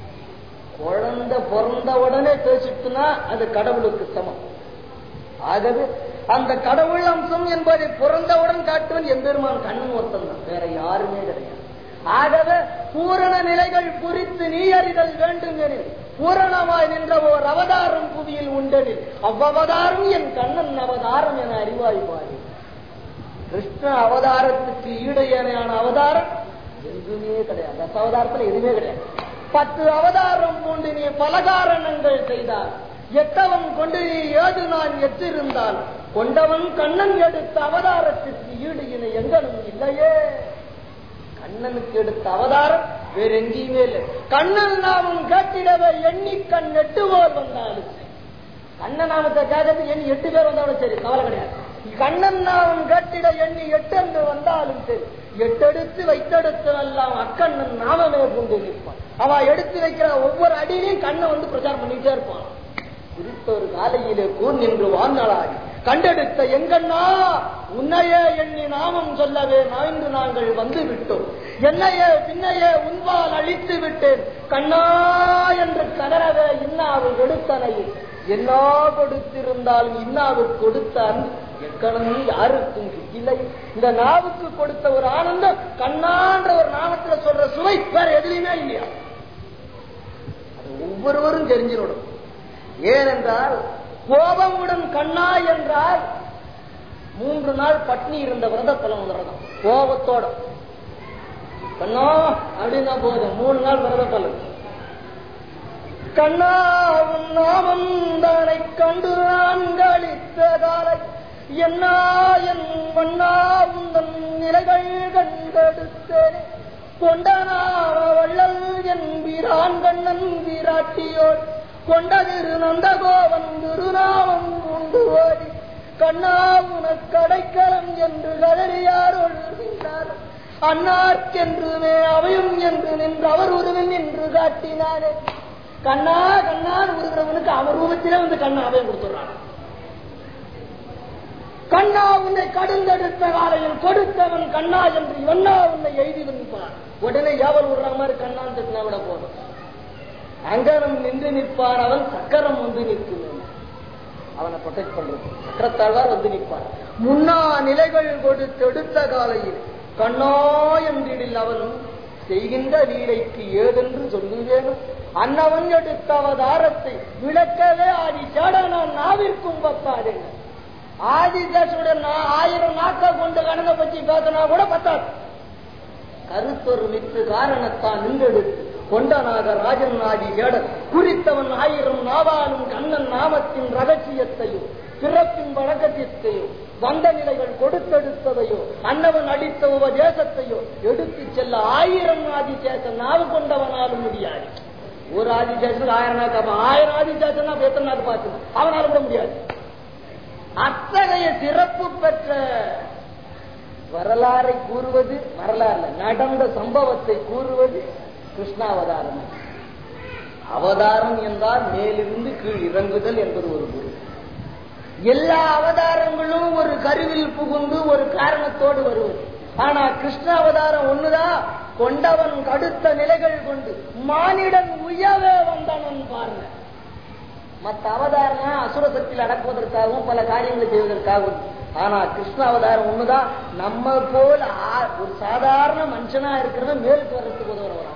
குழந்தை பிறந்த உடனே பேசிட்டுனா அது கடவுளுக்கு சமம் ஆகவே அந்த கடவுள் அம்சம் என்பதை பிறந்தவுடன் காட்டுவன் எம்பெருமான் கண்ணன் ஒருத்தன் தான் வேற யாருமே கிடையாது ஆகவே பூரண நிலைகள் குறித்து நீ அறிதல் வேண்டும் எனில் பூரணமாய் நின்ற ஓர் அவதாரம் புவியில் உண்டெனில் அவ்வவதாரம் என் கண்ணன் அவதாரம் என அறிவாய் பாரு கிருஷ்ண அவதாரத்துக்கு ஈடு இணையான அவதாரம் எதுவுமே கிடையாது தச அவதாரத்துல எதுவுமே கிடையாது பத்து அவதாரம் கொண்டு நீ பல காரணங்கள் செய்தார் எத்தவன் கொண்டு நீ ஏது நான் எத்திருந்தால் கொண்டவன் கண்ணன் எடுத்த அவதாரத்திற்கு ஈடு இணை எங்களும் இல்லையே கண்ணனுக்கு எடுத்த அவதாரம் வேற எங்கேயுமே இல்லை கண்ணன் நாமம் கேட்டிடவே எண்ணி கண் எட்டு போர் வந்தாலும் சரி. கண்ணன் நாமத்தை கேட்கறது எண்ணி எட்டு பேர் வந்தாலும் சரி கவலை கிடையாது கண்ணன் நாமம் கேட்டிட எண்ணி எட்டு என்று வந்தாலும் சரி எட்டெடுத்து வைத்தெடுத்து எல்லாம் அக்கண்ணன் நாமமே கொண்டு நிற்பான் அவன் எடுத்து வைக்கிற ஒவ்வொரு அடியிலையும் கண்ணை வந்து பிரச்சாரம் பண்ணிட்டே இருப்பான் குறித்த ஒரு காலையிலே கூர் நின்று வாழ்நாளாய் கண்டெடுத்த எங்கண்ணா உன்னையே எண்ணி நாமம் சொல்லவே நாய்ந்து நாங்கள் வந்து விட்டோம் என்னையே பின்னையே உன்பால் அழித்து விட்டேன் கண்ணா என்று கதறவே இன்னாவு கொடுத்தனையில் என்ன கொடுத்திருந்தாலும் இன்னாவுக்கு கொடுத்த அன்பு எக்கணமும் யாருக்கும் இல்லை இந்த நாவுக்கு கொடுத்த ஒரு ஆனந்தம் கண்ணான்ற ஒரு நாமத்துல சொல்ற சுவை வேற எதுலையுமே இல்லையா அது ஒவ்வொருவரும் தெரிஞ்சிடணும் ஏனென்றால் கோபமுடன் கண்ணா என்றால் மூன்று நாள் பட்னி இருந்த விரத பலன் விரதம் கோபத்தோட கண்ணா அப்படின்னா போதும் மூணு நாள் விரத பலன் கண்ணா உன் நாமம் தானை கண்டு நான் களித்ததாலை என்னா என் வண்ணா உந்தன் நிலைகள் கண்டெடுத்தேனே கொண்டனாம வள்ளல் என் வீரான் கண்ணன் வீராட்டியோள் கொண்டதிரு நந்தகோவன் திருநாமம் உண்டு ஓடி கண்ணா உனக்கடைக்கலம் என்று கதறியார் ஒழுகின்றார் அன்னார்க்கென்றுமே அவையும் என்று நின்று அவர் உருவன் என்று காட்டினாரே கண்ணா கண்ணான் உருகிறவனுக்கு அவர் ரூபத்திலே வந்து கண்ணா அவையும் கொடுத்துறான் கண்ணா உன்னை கடுந்தெடுத்த காலையில் கொடுத்தவன் கண்ணா என்று இவன்னா உன்னை எழுதி நிற்பார் உடனே யாவல் விடுற மாதிரி கண்ணான் திட்டினா விட போதும் அங்கனம் நின்று நிற்பார் அவன் சக்கரம் வந்து நிற்கும் அவனை ப்ரொடெக்ட் பண்றது சக்கரத்தாழ்வார் வந்து நிற்பார் முன்னா நிலைகள் கொடுத்து எடுத்த காலையில் கண்ணா என்றிடில் அவன் செய்கின்ற லீலைக்கு ஏதென்று சொல்லுவேனும் அன்னவன் எடுத்த அவதாரத்தை விளக்கவே ஆடி சேடனான் நாவிற்கும் பத்தாதேங்க ஆதிசேஷனுடைய ஆயிரம் நாக்க கொண்டு கணங்க பற்றி பேசினா கூட பத்தாது கருத்தொரு மித்து காரணத்தான் நின்றெடுத்து கொண்டனாக ராஜன் ஆதி வேடர் குறித்தவன் ஆயிரம் நாவாலும் கண்ணன் நாமத்தின் ரகசியத்தையோ பிறப்பின் வழக்கத்தையோ வந்த நிலைகள் கொடுத்தெடுத்ததையோ அன்னவன் அடித்த உபதேசத்தையோ எடுத்து செல்ல ஆயிரம் ஆதிசேஷன் நாவு கொண்டவனாலும் முடியாது ஒரு ஆதிசேஷனுக்கு ஆயிரம் நாக்கு ஆயிரம் ஆதிசேஷன் எத்தனை நாக்கு பார்த்து அவனால கூட முடியாது அத்தகைய சிறப்பு பெற்ற வரலாறை கூறுவது வரலாறு நடந்த சம்பவத்தை கூறுவது கிருஷ்ணாவதாரம் அவதாரம் என்றால் மேலிருந்து கீழ் இறங்குதல் என்பது ஒரு குரு எல்லா அவதாரங்களும் ஒரு கருவில் புகுந்து ஒரு காரணத்தோடு வருவது ஆனா கிருஷ்ண அவதாரம் ஒண்ணுதான் கொண்டவன் கடுத்த நிலைகள் கொண்டு மானிடன் உயவே வந்தவன் பாருங்க மற்ற அவதாரம் அசுர சக்தியில் அடக்குவதற்காகவும் பல காரியங்களை செய்வதற்காகவும் ஆனா கிருஷ்ண அவதாரம் ஒண்ணுதான் நம்ம போல் ஆ- ஒரு சாதாரண மனுஷனா இருக்கிறவன் மேலுக்கு வர்றதுக்கு உதவுறவராக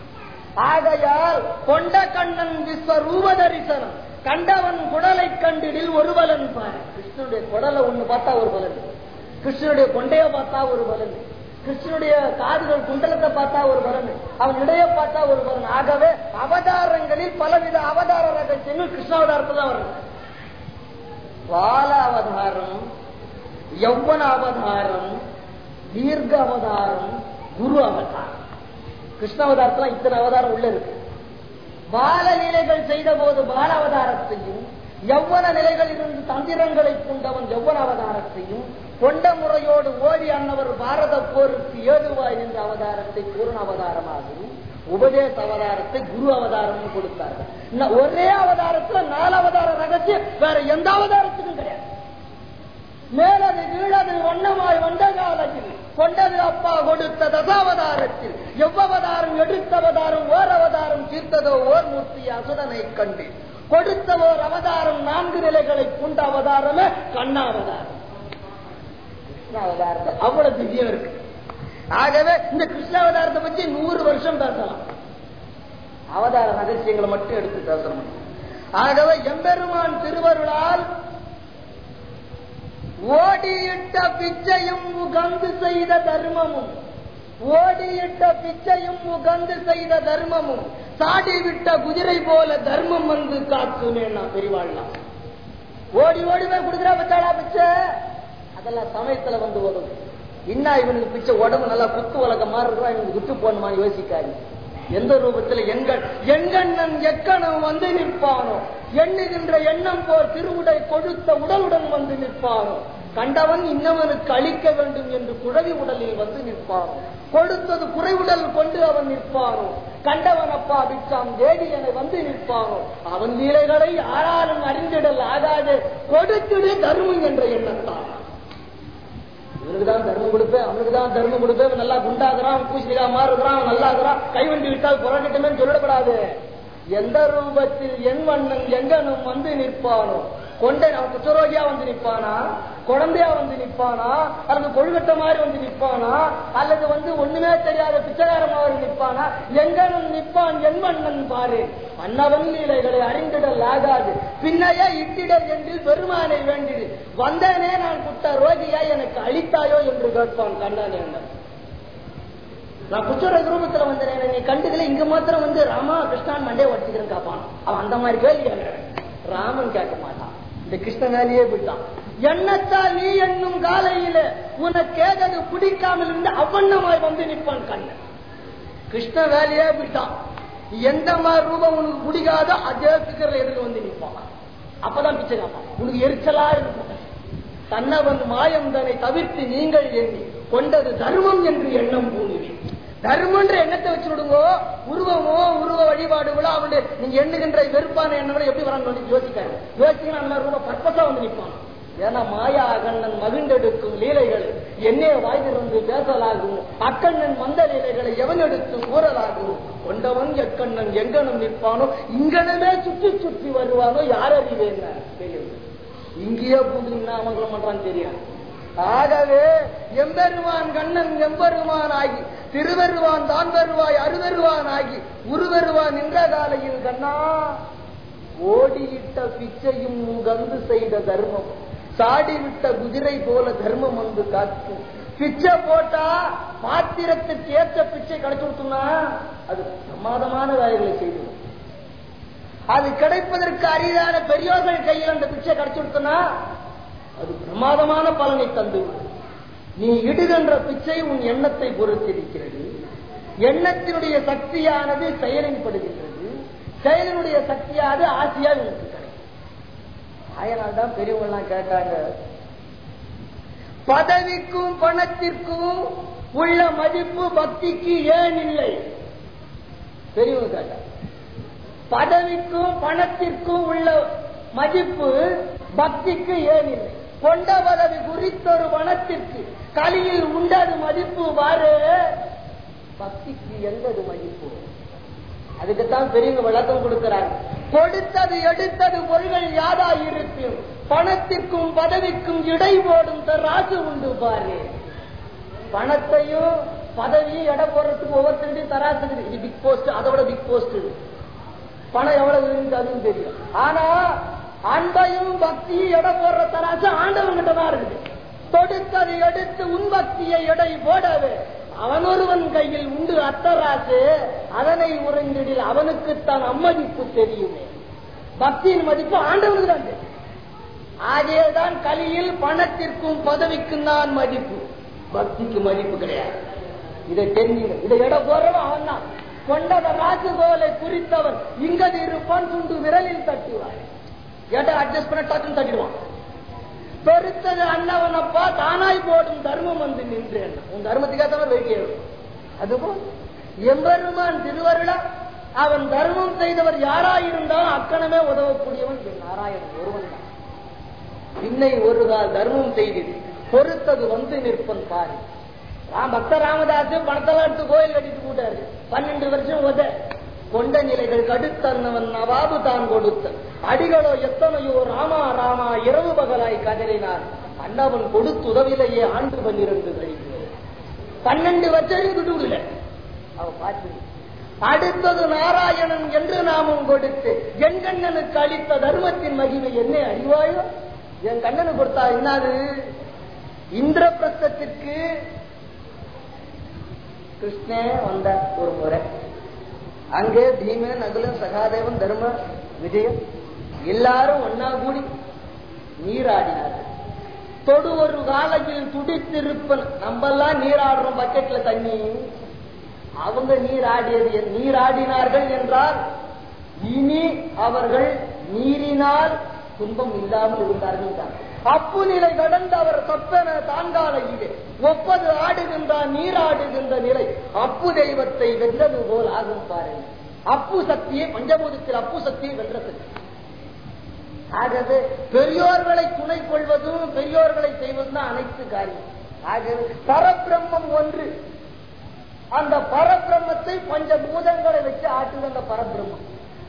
ஆகையால் கொண்ட கண்ணன் விஸ்வரூப தரிசனம் கண்டவன் குடலை கண்டிடில் ஒரு பலன் பாரு கிருஷ்ணனுடைய குடலை ஒண்ணு பார்த்தா ஒரு பலன் கிருஷ்ணனுடைய கொண்டைய பார்த்தா ஒரு பலன் கிருஷ்ணனுடைய காதுகள் குண்டலத்தை பார்த்தா ஒரு பலன் அவன் இடைய பார்த்தா ஒரு பலன் ஆகவே அவதாரங்களில் பலவித அவதார ரகசியங்கள் கிருஷ்ணாவதாரத்தில் தான் வருது பால அவதாரம் யௌவன அவதாரம் தீர்க்க அவதாரம் குரு அவதாரம் கிருஷ்ண அவதாரத்துல இத்தனை அவதாரம் உள்ள இருக்கு பால நிலைகள் செய்த போது பால அவதாரத்தையும் யௌவன நிலைகளில் இருந்து தந்திரங்களை கொண்டவன் யௌவன அவதாரத்தையும் கொண்ட முறையோடு ஓடி அன்னவர் பாரத போருக்கு ஏதுவாய் நின்ற அவதாரத்தை பூர்ண அவதாரமாகவும் உபதேச அவதாரத்தை குரு அவதாரம் கொடுத்தார்கள் இன்னும் ஒரே அவதாரத்துல நாலு அவதார ரகசியம் வேற எந்த அவதாரத்துக்கும் கிடையாது மேலது கீழது வண்ணமாய் வந்த காலத்தில் கொண்டது அப்பா கொடுத்த தசாவதாரத்தில் எவ்வவதாரம் எடுத்த அவதாரம் ஓர் அவதாரம் தீர்த்ததோ ஓர் மூர்த்தி அசுரனை கண்டு கொடுத்த ஓர் அவதாரம் நான்கு நிலைகளை கொண்ட அவதாரமே கண்ணாவதாரம் கிருஷ்ணாவதாரத்தை அவ்வளவு திவ்யம் இருக்கு ஆகவே இந்த கிருஷ்ணாவதாரத்தை பற்றி நூறு வருஷம் பேசலாம் அவதார ரகசியங்களை மட்டும் எடுத்து பேசணும் ஆகவே எம்பெருமான் திருவருளால் ஓடியிட்ட பிச்சையும் உகந்து செய்த தர்மமும் ஓடியிட்ட பிச்சையும் உகந்து செய்த தர்மமும் சாடி விட்ட குதிரை போல தர்மம் வந்து காத்துமே நான் பெரிவாழ்லாம் ஓடி ஓடி போய் குடுக்குறா பச்சாடா பிச்சை அதெல்லாம் சமயத்துல வந்து உதவும் என்ன இவனுக்கு பிச்சை உடம்பு நல்லா குத்து வழக்க மாதிரி இருக்கிறா இவனுக்கு குத்து போடணுமா யோசிக்காது எந்த ரூபத்துல எங்கள் எங்கண்ணன் எக்கணம் வந்து நிற்பானோ எண்ணுகின்ற எண்ணம் போல் திருவுடை கொடுத்த உடலுடன் வந்து நிற்பானோ கண்டவன் இன்னவனுக்கு அளிக்க வேண்டும் என்று குழவி உடலில் வந்து நிற்பானோ கொடுத்தது குறைவுடல் கொண்டு அவன் நிற்பானோ கண்டவன் அப்பா பிச்சாம் தேடி என வந்து நிற்பானோ அவன் லீலைகளை யாராலும் அறிந்திடல் ஆகாது கொடுத்திடு தர்மம் என்ற எண்ணத்தான் இவனுக்கு தான் தர்மம் கொடுப்பேன் அவனுக்கு தான் தர்மம் கொடுப்பேன் இவன் நல்லா குண்டாகிறான் அவன் பூசணிக்கா மாறுகிறான் அவன் நல்லா இருக்கிறான் கைவண்டி விட்டால் புறக்கட்டுமே சொல்லிடப்படாது எந்த ரூபத்தில் என் வண்ணன் எங்கனும் வந்து நிற்பானோ கொண்டை அவன் குற்றரோகியா வந்து நிற்பானா குழந்தையா வந்து நிற்பானா அல்லது கொழுகட்ட மாதிரி வந்து நிற்பானா அல்லது வந்து ஒண்ணுமே தெரியாத பிச்சைக்காரமா வந்து நிற்பானா எங்கனும் நிற்பான் என் வண்ணன் பாரு அன்னவன் லீலைகளை அறிந்திடல் ஆகாது பின்னையே இட்டிடல் என்று பெருமானை வேண்டிடு வந்தேனே நான் குட்ட ரோகியா எனக்கு அளித்தாயோ என்று கேட்பான் கண்டானே நான் குற்றரோக ரூபத்துல வந்தேன் நீ கண்டுக்கல இங்க மாத்திரம் வந்து ராமா கிருஷ்ணான் மண்டே வச்சுக்கிறேன் காப்பான் அவன் அந்த மாதிரி கேள்வி கேட்கிறான் ராமன் கேட்க மாட்டான் இந்த கிருஷ்ண வேலையே போயிட்டான் எண்ணத்தால் நீ என்னும் காலையில உனக்கு ஏதது பிடிக்காமல் இருந்து அவண்ணமாய் வந்து நிற்பான் கண்ணன் கிருஷ்ண வேலையே போயிட்டான் எந்த மாதிரி ரூபம் உனக்கு பிடிக்காதோ அதே பிக்கர்ல எதிர்க்க வந்து நிற்பான் அப்பதான் பிச்சை காப்பான் உனக்கு எரிச்சலா இருக்கும் தன்னவன் மாயம் தன்னை தவிர்த்து நீங்கள் எண்ணி கொண்டது தர்மம் என்று எண்ணம் பூணுவேன் தர்மன்ற எண்ணத்தை வச்சு விடுங்கோ உருவமோ உருவ வழிபாடுகளோ அவனுடைய நீங்க எண்ணுகின்ற வெறுப்பான எண்ணங்களோ எப்படி வரான்னு யோசிக்காரு யோசிக்கணும் அந்த மாதிரி ரொம்ப பர்பஸா வந்து நிற்பான் ஏன்னா மாயா கண்ணன் மகிழ்ந்தெடுக்கும் லீலைகள் என்னே வாய் திறந்து பேசலாகும் அக்கண்ணன் மந்த லீலைகளை எவன் எடுத்து கூறலாகும் கொண்டவன் எக்கண்ணன் எங்கனும் நிற்பானோ இங்கனமே சுற்றி சுற்றி வருவானோ யார் அறிவேன் தெரியும் இங்கேயே பூந்து நின்னா அமங்கலம் பண்றான்னு தெரியாது ஆகவே எம்பெருமான் கண்ணன் எம்பெருமான் ஆகி திருவருவான் தான் வருவாய் அருவருவான் ஆகி உருவருவான் நின்ற காலையில் கண்ணா ஓடியிட்ட பிச்சையும் கந்து செய்த தர்மம் சாடிவிட்ட குதிரை போல தர்மம் வந்து காக்கும் பிச்சை போட்டா பாத்திரத்துக்கு ஏற்ற பிச்சை கிடைச்சு கொடுத்தோம்னா அது பிரமாதமான வேலைகளை செய்தோம் அது கிடைப்பதற்கு அரிதான பெரியோர்கள் கையில் அந்த பிச்சை கிடைச்சு கொடுத்தோம்னா அது பிரமாதமான பலனை தந்து நீ இடுகின்ற பிச்சை உன் எண்ணத்தை பொறுத்திருக்கிறது எண்ணத்தினுடைய சக்தியானது செயலின் படுகின்றது செயலினுடைய சக்தியானது ஆசையா உனக்கு கிடைக்கும் அதனால் தான் பெரியவங்க எல்லாம் கேட்டாங்க பதவிக்கும் பணத்திற்கும் உள்ள மதிப்பு பக்திக்கு ஏன் இல்லை பெரியவங்க கேட்டாங்க பதவிக்கும் பணத்திற்கும் உள்ள மதிப்பு பக்திக்கு ஏன் இல்லை கொண்ட பதவி குறித்தொரு பணத்திற்கு கலியில் உண்டது மதிப்பு வாரு பக்திக்கு எந்தது மதிப்பு அதுக்குத்தான் பெரியவங்க விளக்கம் கொடுக்கிறாங்க கொடுத்தது எடுத்தது பொருள்கள் யாரா இருக்கும் பணத்திற்கும் பதவிக்கும் இடை போடும் தராசு உண்டு பாரு பணத்தையும் பதவியும் எடை போடுறதுக்கு ஒவ்வொருத்தருடையும் தராசு இருக்குது இது பிக் போஸ்ட் அதோட பிக் போஸ்ட் பணம் எவ்வளவு இருக்கு அதுவும் தெரியும் ஆனா அன்பையும் பக்தியும் எடை போடுற தராசு ஆண்டவன் கிட்ட தான் இருக்குது தொடுத்தது எடுத்து உன் பக்தியை எடை போடவே அவனொருவன் கையில் உண்டு அத்தராசு அதனை உறைந்திடில் அவனுக்குத்தான் அம்மதிப்பு தெரியுமே பக்தியின் மதிப்பு ஆண்டவனுக்கு தான் தெரியும் ஆகேதான் கலியில் பணத்திற்கும் பதவிக்கும் தான் மதிப்பு பக்திக்கு மதிப்பு கிடையாது இதை தெரிஞ்சுங்க இதை இட போறவன் அவன் தான் கொண்டத ராசுகோலை குறித்தவன் இங்கது இருப்பான் துண்டு விரலில் தட்டுவான் ஏட்டா அட்ஜஸ்ட் பண்ண டக்குன்னு தட்டிடுவான் பெருத்தது அண்ணவனப்பா தானாய் போடும் தர்மம் வந்து நின்றேன் உன் தர்மத்துக்காக வேண்டிய அதுபோல் எம்பெருமான் திருவருளா அவன் தர்மம் செய்தவர் யாராயிருந்தாலும் அக்கணமே உதவக்கூடியவன் என் நாராயணன் ஒருவன் தான் இன்னை ஒரு கால் தர்மம் செய்தது பொறுத்தது வந்து நிற்பன் பாரு ராம் பக்த ராமதாஸ் பணத்தெல்லாம் எடுத்து கோயில் கட்டிட்டு போட்டாரு பன்னெண்டு வருஷம் உத கொண்ட நிலைகள் கடுத்தன்னவன் நவாபு தான் கொடுத்த அடிகளோ எத்தனையோ ராமா ராமா இரவு பகலாய் கதறினார் அண்ணவன் கொடுத்து உதவிலேயே ஆண்டு பன்னிரண்டு கழிக்கிறது பன்னெண்டு வருஷம் விட்டு விடல அவ பார்த்து அடுத்தது நாராயணன் என்று நாமும் கொடுத்து என் கண்ணனுக்கு அளித்த தர்மத்தின் மகிமை என்ன அறிவாயோ என் கண்ணனுக்கு கொடுத்தா என்னது இந்திரபிரஸ்தத்திற்கு கிருஷ்ணன் வந்த ஒரு முறை அங்கே பீமன் நகுலன் சகாதேவன் தர்ம விஜயம் எல்லாரும் ஒன்னா கூடி நீராடினார்கள் தொடு ஒரு காலத்தில் துடித்திருப்பன் நம்ம எல்லாம் நீராடுறோம் பக்கெட்ல தண்ணி அவங்க நீராடியது நீராடினார்கள் என்றால் இனி அவர்கள் நீரினால் துன்பம் இல்லாமல் இருந்தார்கள் தான் அப்பு நிலை கடந்து அவர் தப்பென தாங்காலையிலே ஒப்பது ஆடுகின்றார் நீராடுகின்ற நிலை அப்பு தெய்வத்தை வென்றது போல் ஆகும் பாருங்க அப்பு சக்தியை பஞ்சபூதத்தில் அப்பு சக்தியை வென்றது ஆகவே பெரியோர்களை துணை கொள்வதும் பெரியோர்களை செய்வதும் தான் அனைத்து காரியம் ஆகவே பரபிரம்மம் ஒன்று அந்த பரபிரம்மத்தை பஞ்சபூதங்களை வச்சு ஆட்டுது அந்த பரபிரம்மம்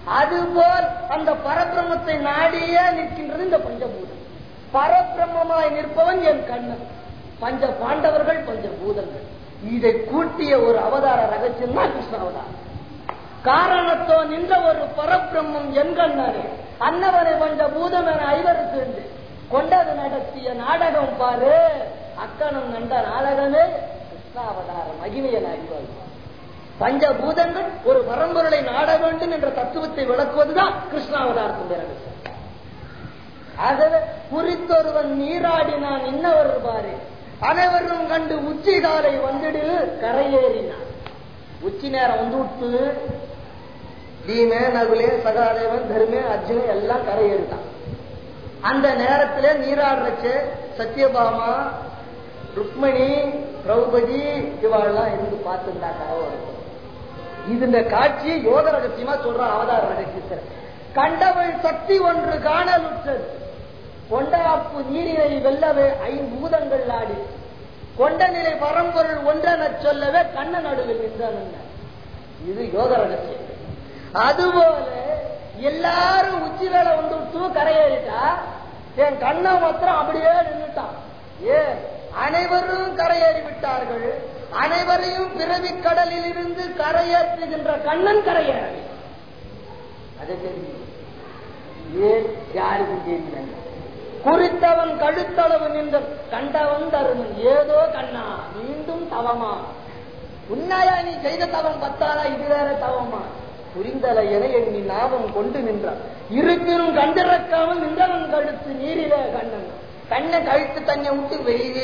அதுபோல் அந்த பரபிரமத்தை நாடியே நிற்கின்றது இந்த பஞ்சபூதம் பரபிரம்மமாய் நிற்பவன் என் கண்ணன் பஞ்ச பாண்டவர்கள் பஞ்ச பூதங்கள் இதை கூட்டிய ஒரு அவதார ரகசியம் தான் கிருஷ்ண அவதாரம் காரணத்தோ நின்ற ஒரு பரபிரம்மம் என் கண்ணாரே அன்னவரை பஞ்ச பூதம் என ஐவரு சேர்ந்து கொண்டது நடத்திய நாடகம் பாரு அக்கணம் நண்ட நாடகமே கிருஷ்ணாவதார மகிமையை அறிவாள் பஞ்சபூதங்கள் ஒரு பரம்பொருளை நாட வேண்டும் என்ற தத்துவத்தை விளக்குவதுதான் கிருஷ்ணாவதாரத்தின் ரகசியம் ஆகவே குறித்தொருவன் நீராடினான் இன்னவர் பாரு அனைவரும் கண்டு உச்சி காலை வந்துடு கரையேறினான் உச்சி நேரம் வந்து விட்டு பீமே நகுலே சகாதேவன் தர்மே அர்ஜுனன் எல்லாம் கரையேறிட்டான் அந்த நேரத்துல நீராடுறச்சு சத்யபாமா ருக்மணி திரௌபதி இவாள்லாம் இருந்து பார்த்துருந்தா கரவை இது இந்த காட்சியை யோக ரகசியமா சொல்ற அவதார ரகசியத்தில் கண்டவள் சக்தி ஒன்று காணலுற்றது கொண்டாப்பு நீரினை வெல்லவே ஐம்பூதங்கள் ஆடி கொண்ட நிலை பரம்பொருள் ஒன்றெனச் சொல்லவே கண்ண நடுவில் நின்றான் இது யோக ரகசியம் அதுபோல எல்லாரும் உச்சி வேலை வந்து விட்டு கரையேறிட்டா என் கண்ணை மாத்திரம் அப்படியே நின்றுட்டான் ஏன் அனைவரும் கரையேறி விட்டார்கள் அனைவரையும் பிறவி கடலில் இருந்து கரையேற்றுகின்ற கண்ணன் கரையேறி அது தெரியும் ஏன் யாருக்கும் தெரியல குறித்தவன் கழுத்தளவு நின்ற கண்டவன் தருமன் ஏதோ கண்ணா மீண்டும் தவமா உன்னாயா நீ செய்த தவம் பத்தாரா இது வேற தவமா புரிந்தல என எண்ணி ஞாபகம் கொண்டு நின்றான் இருப்பினும் கண்டிறக்காமல் நின்றவன் கழுத்து நீரிலே கண்ணன் கண்ணை கழுத்து தண்ணை விட்டு வெளியே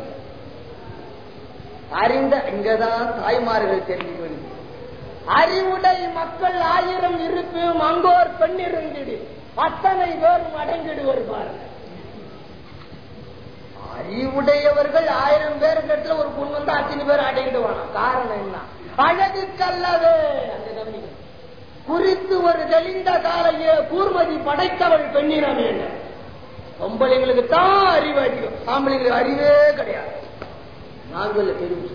அறிந்த இங்கதான் தாய்மார்கள் தெரிஞ்சுக்க வேண்டியது அறிவுடை மக்கள் ஆயிரம் இருப்பினும் அங்கோர் பெண் இருந்திடு அத்தனை பேரும் அடங்கிடுவர் பாருங்க அறிவுடையவர்கள் ஆயிரம் பேர் இடத்துல ஒரு பொண்ணு வந்து அத்தனை பேர் அடங்கிடுவானா காரணம் என்ன அழகுக்கல்லவே அந்த கவனிக்க குறித்து ஒரு தெளிந்த காலையே கூர்மதி படைத்தவள் பெண்ணினம் என்ன பொம்பளைங்களுக்கு தான் அறிவு அதிகம் ஆம்பளைங்களுக்கு அறிவே கிடையாது நாங்கள் பெரும்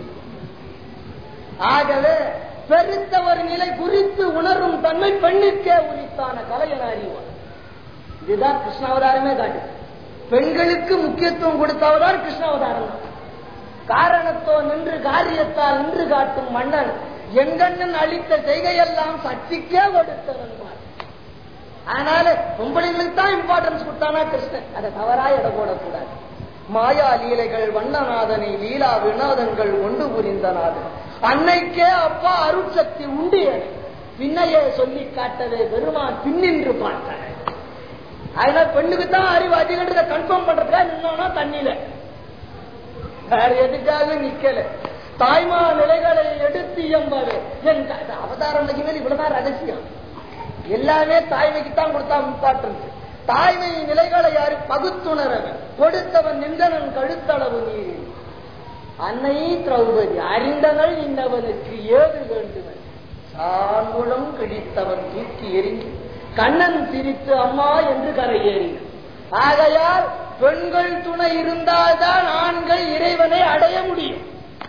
ஆகவே பெருத்த ஒரு நிலை குறித்து உணரும் தன்மை பெண்ணுக்கே உரித்தான கலை என அறிவார் இதுதான் கிருஷ்ணாவதாரமே காட்டு பெண்களுக்கு முக்கியத்துவம் கொடுத்தவதான் கிருஷ்ணாவதாரம் தான் காரணத்தோ நின்று காரியத்தால் நின்று காட்டும் மன்னன் எங்கண்ணன் அளித்த செய்கையெல்லாம் சக்திக்கே கொடுத்தவன் அதனால பொம்பளைங்களுக்கு தான் இம்பார்ட்டன்ஸ் கொடுத்தானா கிருஷ்ணன் அதை தவறா எடை போடக்கூடாது மாயா லீலைகள் வண்ணநாதனை லீலா வினோதங்கள் ஒன்று புரிந்தநாதன் அன்னைக்கே அப்பா அருட்சக்தி உண்டு என பின்னையே சொல்லி காட்டவே பெருமான் பின்னின்று பார்த்தார் அதனால பெண்ணுக்கு தான் அறிவு அதிகன்றத கன்ஃபார்ம் பண்றதுக்காக நின்னோம்னா தண்ணியில வேற எதுக்காக நிக்கல தாய்மா நிலைகளை எடுத்து எம்பாவே என் அவதாரம் மேல் இவ்வளவுதான் ரகசியம் எல்லாமே தாய்மைக்கு தான் கொடுத்தா இம்பார்ட்டன்ஸ் தாய்மை நிலைகளை யாரு பகுத்துணரவன் கொடுத்தவன் நின்றவன் கழுத்தளவு நீர் அன்னை திரௌபதி அறிந்தனள் இன்னவனுக்கு ஏது வேண்டுவன் சான்முழம் கிழித்தவன் தூக்கி எறிந்து கண்ணன் சிரித்து அம்மா என்று கரையேறி ஆகையால் பெண்கள் துணை இருந்தால்தான் ஆண்கள் இறைவனை அடைய முடியும்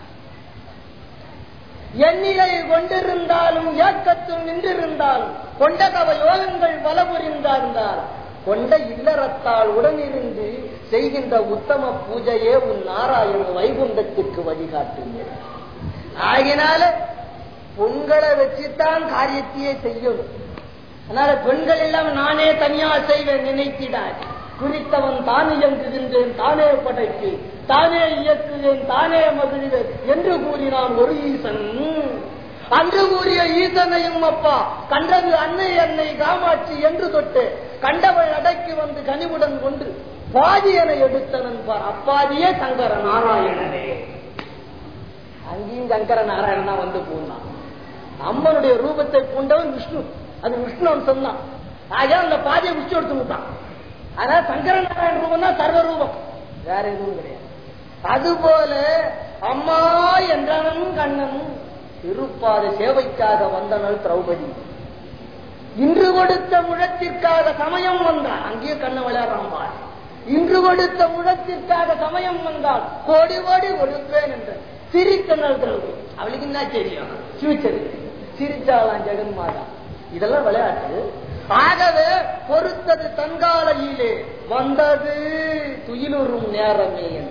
எண்ணிலை கொண்டிருந்தாலும் ஏக்கத்தில் நின்றிருந்தாலும் கொண்ட தவ யோகங்கள் பலபுரிந்தார்ந்தால் கொண்ட இல்லறத்தால் உடனிருந்து செய்கின்ற உத்தம பூஜையே உன் நாராயண வைகுண்டத்திற்கு வழிகாட்டுங்கள் ஆகினால பொங்கலை வச்சுத்தான் காரியத்தையே செய்யணும் அதனால பெண்கள் எல்லாம் நானே தனியா செய்வேன் நினைத்திடாய் குறித்தவன் தானே இயங்குகின்றேன் தானே படைக்கு தானே இயக்குவேன் தானே மகிழ்வேன் என்று கூறினான் ஒரு ஈசன் அன்று கூறிய ஈசனையும் அப்பா கண்டது அன்னை அன்னை காமாட்சி என்று தொட்டு கண்டவள் அடக்கி வந்து கனிவுடன் கொண்டு பாதியனை எடுத்தனன் பார் அப்பாதியே சங்கர நாராயணனே அங்கேயும் சங்கர நாராயணனா வந்து போனான் அம்மனுடைய ரூபத்தை பூண்டவன் விஷ்ணு அது விஷ்ணு சொன்னான் ஆகியா அந்த பாதியை விஷ்ணு எடுத்து விட்டான் அதனால சங்கர நாராயண ரூபம் தான் சர்வ ரூபம் வேற எதுவும் கிடையாது அதுபோல அம்மா என்றவன் கண்ணன் திருப்பாத சேவைக்காக வந்தனள் திரௌபதி இன்று கொடுத்த முழத்திற்காக சமயம் வந்தால் அங்கேயே கண்ண விளையாடுறான் பார் இன்று கொடுத்த முழத்திற்காக சமயம் வந்தால் கோடி கோடி கொடுப்பேன் என்று சிரித்தனள் திரௌபதி அவளுக்கு என்ன தெரியும் ஃபியூச்சர் சிரிச்சாலாம் ஜெகன் மாதா இதெல்லாம் விளையாட்டு ஆகவே பொறுத்தது தங்காலையிலே வந்தது துயிலுறும் நேரமே என்ன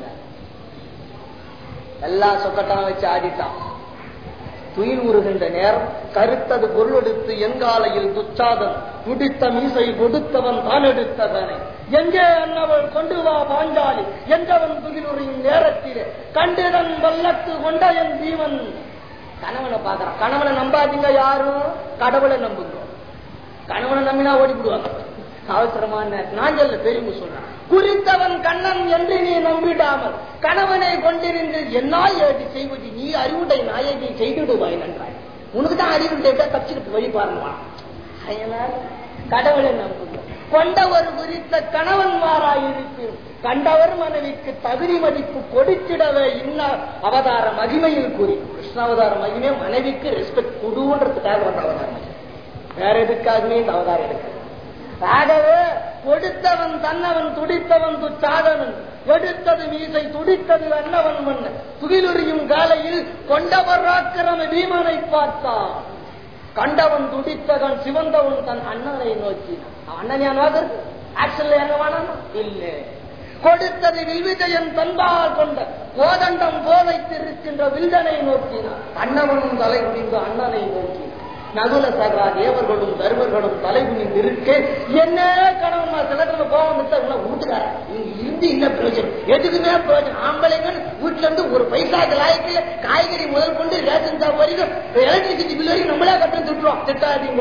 எல்லாம் சொக்கட்டான் வச்சு ஆடிட்டான் துயில் உருகின்ற நேரம் கருத்தது பொருளெடுத்து எங்காலையில் துச்சாதன் துடித்த மீசை கொடுத்தவன் தான் எடுத்தவனை எங்கே அன்னவள் கொண்டு வா பாஞ்சாலி என்றவன் துகிலுறையும் நேரத்திலே கண்டிடன் வல்லத்து கொண்ட என் தீவன் கணவனை பாக்குறான் கணவனை நம்பாதீங்க யாரும் கடவுளை நம்புங்க கணவனை நம்பினா ஓடிவிடுவாங்க அவசரமான நான் சொல்ல பெரியவங்க சொல்றேன் குறித்தவன் கண்ணன் என்று நீ நம்பிடாமல் கணவனை கொண்டிருந்து என்னால் ஏற்றி செய்வது நீ அறிவுடை நாயகி செய்துடுவாய் நன்றாய் உனக்கு தான் அறிவுடை தப்பிச்சுட்டு வழி பாருமா அதனால் கடவுளை நம்புங்க கொண்டவர் குறித்த கணவன் மாறாயிருப்பின் கண்டவர் மனைவிக்கு தகுதி மதிப்பு கொடுத்திடவே இன்ன அவதார மகிமையில் கூறி கிருஷ்ணாவதார மகிமை மனைவிக்கு ரெஸ்பெக்ட் கொடுன்றதுக்காக வந்த அவதார மகிமை வேற எதுக்காகவே இந்த அவதாரம் இருக்கு ஆகவே கொடுத்தவன் தன்னவன் துடித்தவன் துச்சாதனன் எடுத்தது மீசை துடித்தது அன்னவன் மன்னன் துகிலுரியும் காலையில் கொண்டவராக்கிரம பீமனை பார்த்தான் கண்டவன் துடித்தவன் சிவந்தவன் தன் அண்ணனை நோக்கினான் அண்ணன் யான் வாக்குறது ஆக்ஷன்ல எங்க வேணாமா இல்ல கொடுத்தது வில்விஜயன் தன்பால் கொண்ட கோதண்டம் போதைத்திருக்கின்ற வில்தனை நோக்கினான் அண்ணவனும் தலை குனிந்து அண்ணனை நோக்கினான் நகுல சகா தேவர்களும் தர்மர்களும் தலை குனிந்து இருக்க என்ன கணவன் சிலத்துல கோவம் வந்துட்டா வீட்டுக்காரன் இங்க இருந்து என்ன பிரயோஜனம் எதுக்குமே பிரயோஜனம் ஆம்பளைங்க வீட்டுல இருந்து ஒரு பைசாக்கு லாயக்கு காய்கறி முதல் கொண்டு ரேஷன் சாப் வரைக்கும் எலக்ட்ரிசிட்டி பில் வரைக்கும் நம்மளே கட்டம் திட்டுறோம் திட்டாதீங்க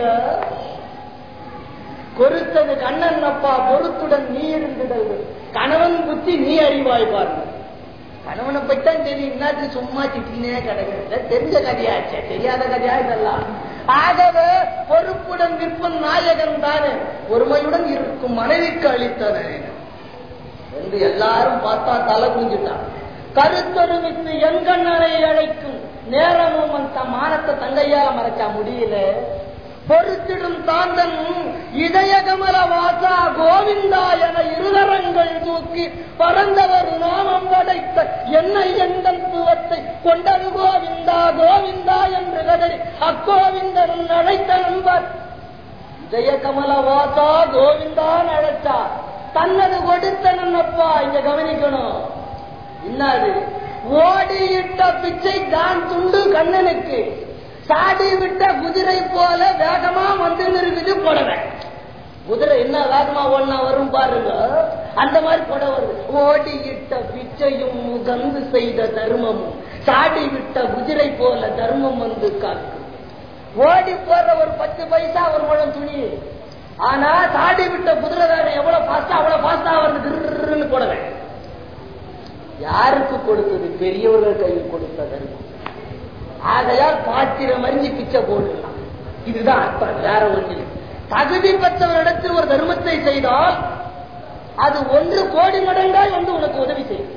கொறுத்தது கண்ணன் அப்பா பொறுத்துடன் நீ இருந்துடல் கணவன் புத்தி நீ அறிவாய் பாருங்க கணவனை பற்றிதான் தெரியும் இன்னாச்சு சும்மா திட்டினே கிடையாது தெரிஞ்ச கதையாச்சே தெரியாத கதையா இதெல்லாம் ஆகவே பொறுப்புடன் நிற்பன் நாயகன் தானே பொறுமையுடன் இருக்கும் மனைவிக்கு அளித்தனே என்று எல்லாரும் பார்த்தா தலை குஞ்சுட்டான் கருத்தொருமித்து எங்கண்ணனை அழைக்கும் நேரமும் அந்த மானத்தை தங்கையால மறைச்சா முடியல பொறுத்திடும் தாந்தன் இதயகமல வாசா கோவிந்தா என இருதரங்கள் தூக்கி பறந்தவர் நாமம் படைத்த என்னை எங்கள் துவத்தை கொண்டது கோவிந்தா கோவிந்தா என்று கதறி அக்கோவிந்தன் அழைத்த நண்பர் ஜெயகமல வாசா கோவிந்தான் அழைச்சா தன்னது கொடுத்த நன்னப்பா இங்க கவனிக்கணும் இன்னாது ஓடியிட்ட பிச்சை தான் துண்டு கண்ணனுக்கு சாடி விட்ட குதிரை போல வேகமா வந்து இருக்குது புடவை குதிரை என்ன வேகமா ஒன்னா வரும் பாருங்க அந்த மாதிரி புடவை வருது ஓடியிட்ட பிச்சையும் முகந்து செய்த தர்மமும் சாடி விட்ட குதிரை போல தர்மம் வந்து காக்கும் ஓடி போற ஒரு பத்து பைசா ஒரு முழம் துணி ஆனா சாடி விட்ட குதிரை வேற எவ்வளவு பாஸ்டா அவ்வளவு பாஸ்டா வருது புடவை யாருக்கு கொடுத்தது பெரியவர்கள் கையில் கொடுத்த தர்மம் ஆகையால் பாத்திரம் அறிஞ்சு பிச்சை போடலாம் இதுதான் அர்த்தம் வேற ஒன்றில் தகுதி பெற்றவரிடத்தில் ஒரு தர்மத்தை செய்தால் அது ஒன்று கோடி மடங்காய் வந்து உனக்கு உதவி செய்யும்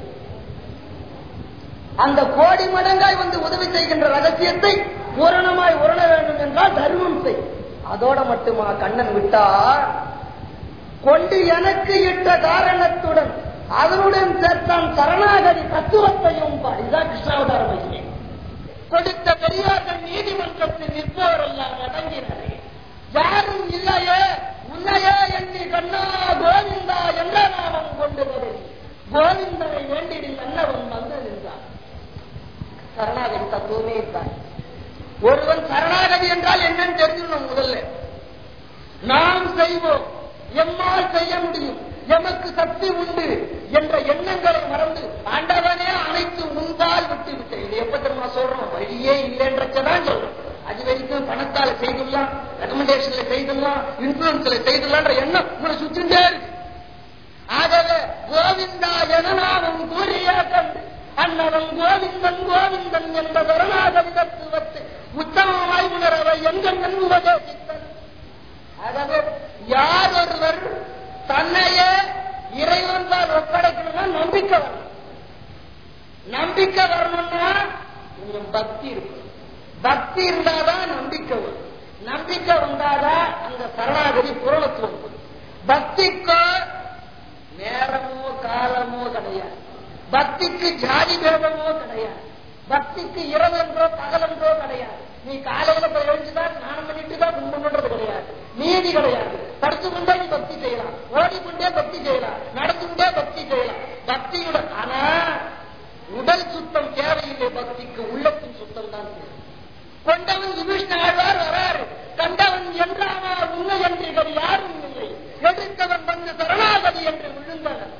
அந்த கோடி மடங்காய் வந்து உதவி செய்கின்ற ரகசியத்தை பூரணமாய் உரண வேண்டும் என்றால் தர்மம் செய் அதோட மட்டுமா கண்ணன் விட்டார் கொண்டு எனக்கு இட்ட காரணத்துடன் அதனுடன் சேர்த்தான் சரணாகதி தத்துவத்தையும் பார். இதுதான் கிருஷ்ணாவதார மகிமை கொடுத்த பெரியார்கள் நீதிமன்றத்தில் நிற்பவரெல்லாம் அடங்கினரே யாரும் இல்லையே உன்னையே எண்ணி கண்ணா கோவிந்தா என்ற நாமம் கொண்டு வரு கோவிந்தனை வேண்டிடில் அன்னவன் வந்து நின்றான் சரணாகதி தத்துவமே இருந்தான் ஒருவன் சரணாகதி என்றால் என்னன்னு தெரிஞ்சுக்கணும் முதல்ல நாம் செய்வோம் எம்மால் செய்ய முடியும் எமக்கு சக்தி உண்டு என்ற எண்ணங்களை மறந்து ஆண்டவனே அனைத்து உண்டால் விட்டு விட்டேன் இது எப்ப தெரியுமா சொல்றோம் வழியே இல்லைன்றதான் சொல்றோம் அது வரைக்கும் பணத்தால செய்துடலாம் ரெக்கமெண்டேஷன்ல செய்துடலாம் இன்ஃபுளுன்ஸ்ல செய்துடலான்ற எண்ணம் உங்களை சுற்றிண்டே இருக்கு ஆகவே கோவிந்தா என நாமும் கூறிய கண்டு அன்னவன் கோவிந்தன் கோவிந்தன் என்ற கருணாகரி தத்துவத்தை உத்தமமாய் உணரவை எங்கள் நன் உபதேசித்தன் ஆகவே யார் ஒருவர் தன்னையே இறைவன் தான் ஒப்படைக்கணும்னா நம்பிக்கை வரணும் நம்பிக்கை வரணும்னா கொஞ்சம் பக்தி இருக்கும் பக்தி இருந்தாதான் நம்பிக்கை வரும் நம்பிக்கை வந்தாதான் அந்த சரணாகதி பூரணத்துவம் வரும் பக்திக்கோ நேரமோ காலமோ கிடையாது பக்திக்கு ஜாதி பேதமோ கிடையாது பக்திக்கு இரவென்றோ பகலென்றோ கிடையாது நீ காலையில போய் எழுந்துதான் ஸ்நானம் பண்ணிட்டு தான் கும்பம் பண்றது கிடையாது நீதி கிடையாது படுத்து கொண்டே நீ பக்தி செய்யலாம் ஓடிக்கொண்டே பக்தி செய்யலாம் நடந்து கொண்டே பக்தி செய்யலாம் பக்தியோட ஆனா உடல் சுத்தம் தேவையில்லை பக்திக்கு உள்ளத்தின் சுத்தம் தான் தேவை. கொண்டவன் விபீஷ்ணாழ்வார் வரார் கண்டவன் என்றானா உண்மை என்று யாரும் இல்லை எடுத்தவன் வந்து சரணாகதி என்று விழுந்தவன்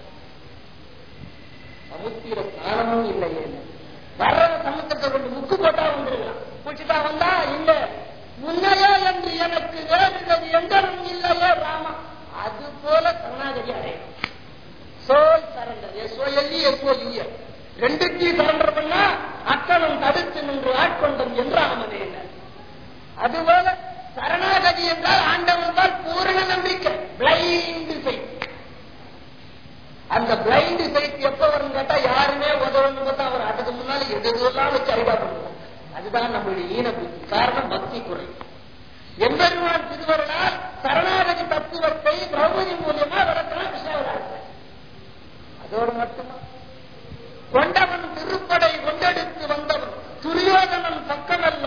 சமுத்திர ஸ்நானமும் இல்லையே வர்ற சமுத்திரத்தை கொண்டு முக்கு போட்டா வந்துருக்கலாம் குடிச்சுட்டா வந்தா இல்ல முன்னையே என்று எனக்கு வேறுகிறது என்றனும் இல்லையே ராமா அது போல சரணாகதி அடையணும் சோல் சரண்டர் எஸ்ஓஎல்இ எஸ்ஓயூஎல் ரெண்டுத்தையும் சரண்டர் பண்ணா அக்கணம் தடுத்து நின்று ஆட்கொண்டன் என்றாமனே அதுபோல சரணாகதி என்றால் ஆண்டவன் தான் பூரண நம்பிக்கை பிளைண்ட் ஃபெய்த் அந்த பிளைண்ட் ஃபெய்த் எப்ப வரும் கேட்டா யாருமே உதவணும் பார்த்தா அவர் அதுக்கு முன்னால எது எதுவெல்லாம் வச்சு ஐடியா பண்ணுவோம் அதுதான் நம்மளுடைய ஈன புத்தி காரணம் பக்தி குறை எம்பெருமான் திருவருளால் சரணாகதி தத்துவத்தை திரௌபதி மூலியமா வளர்க்கலாம் கிருஷ்ணவராஜ் அதோடு மட்டுமா கொண்டவன் திருப்படை கொண்டெடுத்து வந்தவன் துரியோதனன் பக்கமல்ல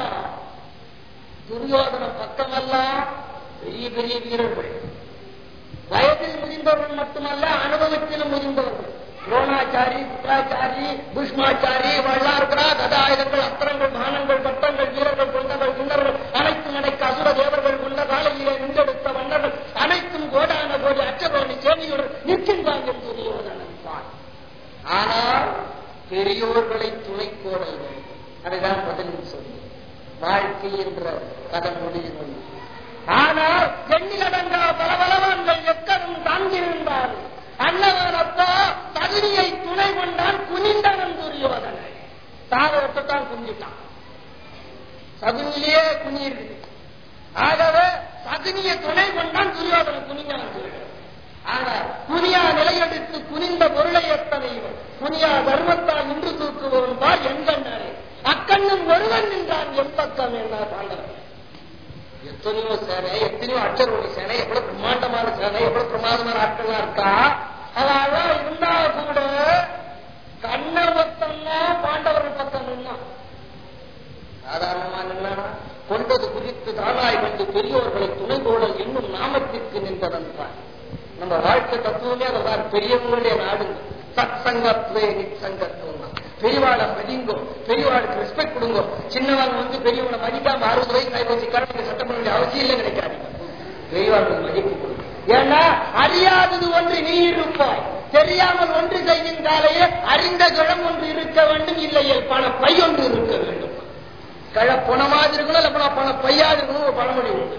துரியோதனன் பக்கமல்ல பெரிய பெரிய வீரர்கள் வயதில் முதிர்ந்தவர்கள் மட்டுமல்ல அனுபவத்திலும் முதிர்ந்தவர்கள் துரோணாச்சாரி புத்ராச்சாரி புஷ்மாச்சாரி வல்லார்கரா கதாயுதங்கள் அஸ்திரங்கள் பானங்கள் பட்டங்கள் வீரர்கள் கொண்டவர்கள் கிண்ணர்கள் அனைத்தும் அடைக்க அசுர தேவர்கள் கொண்ட காலையிலே நின்றெடுத்த வண்ணர்கள் அனைத்தும் கோடான கோடி அச்சகோடி சேமியுடன் நிற்கின்றார்கள் துரியோதனன் தான் ஆனால் பெரியோர்களை துணை கோடல் வேண்டும் அதுதான் முதலில் சொல்லி வாழ்க்கை என்ற கதை முடிவு ஆனால் எண்ணிலடங்கா பலபலவான்கள் எக்கனும் தாங்கியிருந்தார் அன்னவன் அப்பா தகுதியை துணை கொண்டான் குனிந்தவன் துரியோதனை தாவரத்தான் குனிட்டான் சகுனியிலே குனியிருக்கு ஆகவே சகுனியை துணை கொண்டான் துரியோதனன் குனிந்தவன் துரியோதனன் ஆனால் குனியா நிலையெடுத்து குனிந்த பொருளை எத்தனை குனியா தர்மத்தால் நின்று தூக்குபவன் பார் எங்கண்ணாரே அக்கண்ணும் ஒருவன் நின்றான் எப்பக்கம் என்ன பாண்டவன் எத்தனையோ சேனை எத்தனையோ அச்சரோடி சேனை எவ்வளவு பிரம்மாண்டமான சேனை எவ்வளவு பிரமாதமான ஆட்கள்லாம் இருக்கா அவெல்லாம் இருந்தா கூட கண்ணர் பக்கம்னா பாண்டவர்கள் பக்கம் நின்னா சாதாரணமா நின்னா கொண்டது குறித்து தானாய் வந்து பெரியோர்களை துணை போடல் என்னும் நாமத்திற்கு நின்றதன் தான் நம்ம வாழ்க்கை தத்துவமே அதான் பெரியவங்களுடைய நாடுங்க சத் சங்கத்வே நித் சங்கத்துவம் தான் பெரியவாளை மதிங்கோ பெரியவாளுக்கு ரெஸ்பெக்ட் கொடுங்கோ சின்னவங்க வந்து பெரியவனை மதிக்காம அறுபது வயசு ஆயிப்போச்சு கடமைக்கு சட்டம் பண்ண வேண்டிய அவசியம் இல்லை நினைக்காதீங்க பெரியவாளுக்கு மதிப்பு கொடுங்க ஏன்னா அறியாதது ஒன்று நீ இருப்பாய் தெரியாமல் ஒன்று செய்கின்றாலேயே அறிந்த கிழம் ஒன்று இருக்க வேண்டும் இல்லையே பண பை ஒன்று இருக்க வேண்டும் கழ பணமாக இருக்கணும் இல்ல பண பையாக இருக்கணும் ஒரு பழமொழி உண்டு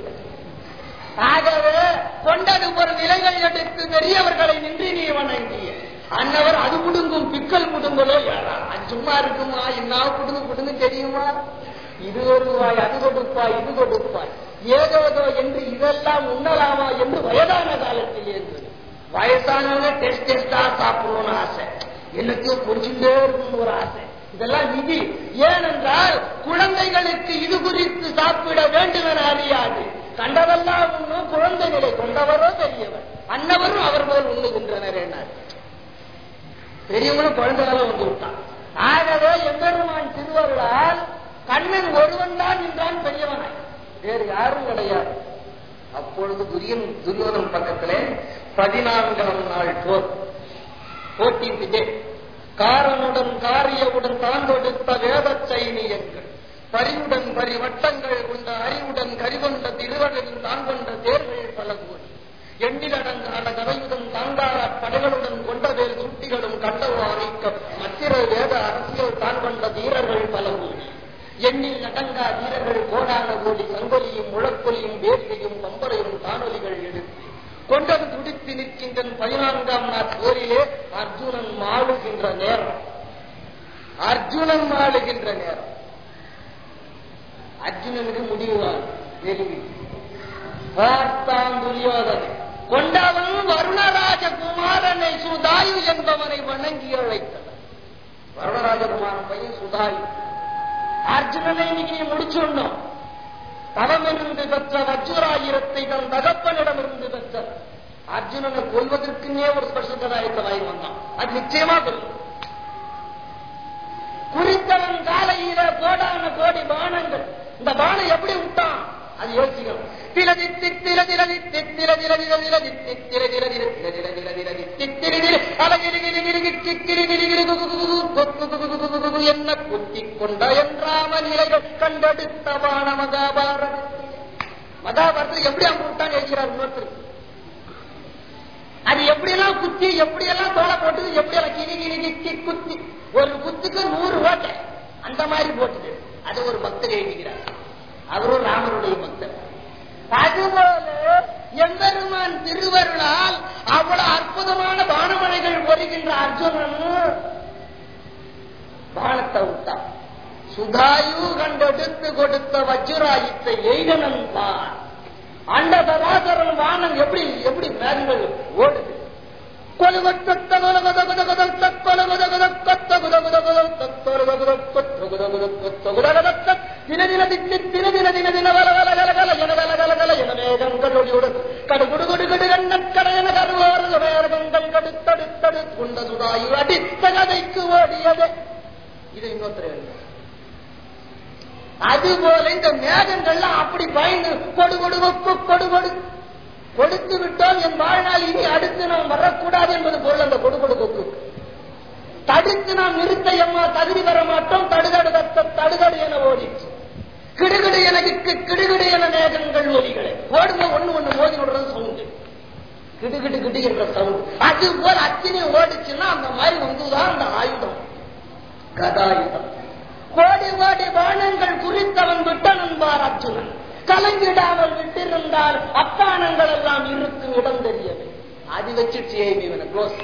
ஆகவே கொண்டது ஒரு நிலைகள் எடுத்து பெரியவர்களை நின்று நீ வணங்கிய அன்னவர் அது குடுங்கும் பிக்கல் குடுங்களோ சும்மா இருக்குமா என்ன குடுங்க குடுங்க தெரியுமா இது வருவாய் அது கொடுப்பாய் இது கொடுப்பாய் ஏதோதோ என்று இதெல்லாம் உண்ணலாமா என்று வயதான காலத்தில் இருந்தது வயசானவங்க டெஸ்ட் டெஸ்டா சாப்பிடணும்னு ஆசை எல்லாத்தையும் பொறிச்சுட்டே இருக்கணும்னு ஒரு ஆசை இதெல்லாம் விதி ஏனென்றால் குழந்தைகளுக்கு இது குறித்து சாப்பிட வேண்டும் என அறியாது கண்டதெல்லாம் உண்ணும் குழந்தை நிலை கொண்டவரோ பெரியவர் அன்னவரும் அவர் போல் உண்ணுகின்றனர் என்னார் பெரியவங்களும் குழந்தைகளும் வந்து விட்டான் ஆகவே எம்பெருமான் திருவருளால் கண்ணன் ஒருவன் தான் நின்றான் பெரியவனாய் வேறு யாரும் கிடையாது அப்பொழுது துரியன் துரியோதன் பக்கத்திலே பதினான்காம் நாள் போர் போட்டி விஜே காரனுடன் காரியவுடன் தான் கொடுத்த வேத சைனியங்கள் பரிவுடன் பரிவட்டங்கள் கொண்ட அறிவுடன் கரிகொண்ட திருவழில் தான் கொண்ட தேர்கள் பல கோடி எண்ணிலடங்கான கதையுடன் தாங்கார படைகளுடன் கொண்ட வேறு சுட்டிகளும் கண்டவாரிக்க மத்திர வேத அரசியல் தான் கொண்ட வீரர்கள் பல கோடி எண்ணில் நடங்கா வீரர்கள் கோடான கோடி சங்கொலியும் முழக்கொலியும் வேர்வையும் பம்பரையும் தானொலிகள் எடுத்து கொண்டது துடித்து நிற்கின்ற பதினான்காம் நாள் போரிலே அர்ஜுனன் மாளுகின்ற நேரம் அர்ஜுனன் மாளுகின்ற நேரம் அர்ஜுனனுக்கு முடிவுவார் வெறுவி பார்த்தான் துரியோதனை கொண்டவன் வருணராஜகுமாரனை சுதாயு என்பவனை வணங்கி அழைத்தனர் வருணராஜகுமாரன் பையன் சுதாயு அர்ஜுனனை இன்னைக்கு நீ முடிச்சுடணும் தவமிருந்து பெற்ற வஜ்ராயிரத்தை தன் தகப்பனிடமிருந்து பெற்ற அர்ஜுனனை கொள்வதற்குன்னே ஒரு ஸ்பெஷல் கதாயத்தை வாங்கி வந்தான் அது நிச்சயமா கொள்ளும் குறித்தவன் காலையில கோடான கோடி பானங்கள் இந்த பானம் எப்படி விட்டான் அது யோசிக்கணும் திலதி தித்தில திலதி தித்தில திலதி திலதி தித்தில திலதி தில தில தில திலதி தித்திரி திரி அலகிரி கிரி கிரி கிரி கிரி கிரி கிரி கு கு கு கு கு கு கு கு கு கு கு என்ன குத்திக் கொண்ட என்றாம நிலைகள் கண்டெடுத்த பான மகாபாரத மகாபாரதத்தில் எப்படி அவங்க விட்டான்னு எழுதுகிறார் இன்னொருத்தர் அது எப்படியெல்லாம் குத்தி எப்படியெல்லாம் தோலை போட்டு எப்படியெல்லாம் கிளி கிளி கிக்கி குத்தி ஒரு குத்துக்கு நூறு ஓட்டை அந்த மாதிரி போட்டுது அது ஒரு பக்தர் எழுதுகிறார் அவரும் ராமருடைய பக்தர் அதுபோல எம்பெருமான் திருவருளால் அவ்வளவு அற்புதமான பானமனைகள் வருகின்ற அர்ஜுனன் பானத்தை விட்டான் சுதாயு கண்டெடுத்து கொடுத்த வஜ்ராயுத்தை எய்தனன் தான் அண்ட சராசரன் வானம் எப்படி எப்படி மேகங்கள் ஓடுது இது இன்னொருத்தர் அதுபோல இந்த மேகங்கள்லாம் அப்படி பயந்து கொடு கொடு கொக்கு கொடு கொடு கொடுத்து விட்டோம் என் வாழ்நாள் இனி அடுத்து நாம் வரக்கூடாது என்பது பொருள் அந்த கொடு கொடு கொக்கு தடுத்து நாம் நிறுத்த எம்மா தகுதி வர மாட்டோம் தடுதடு தத்த தடுதடு என ஓடிச்சு கிடுகிடு எனக்கு கிடுகிடு என மேகங்கள் ஒலிகளை ஓடுங்க ஒண்ணு ஒண்ணு மோதி விடுறது சவுண்டு கிடுகிடு கிடு என்ற சவுண்ட் அது போல் அத்தினி ஓடிச்சுன்னா அந்த மாதிரி வந்துதான் அந்த ஆயுதம் கதாயுதம் கோடி கோடி பானங்கள் குறித்தவன் விட்டன் என்பார் அர்ஜுனன் கலங்கிடாமல் விட்டிருந்தால் அப்பானங்கள் எல்லாம் இருக்கும் இடம் தெரியவே அது வச்சிருச்சு இவனை க்ளோஸ்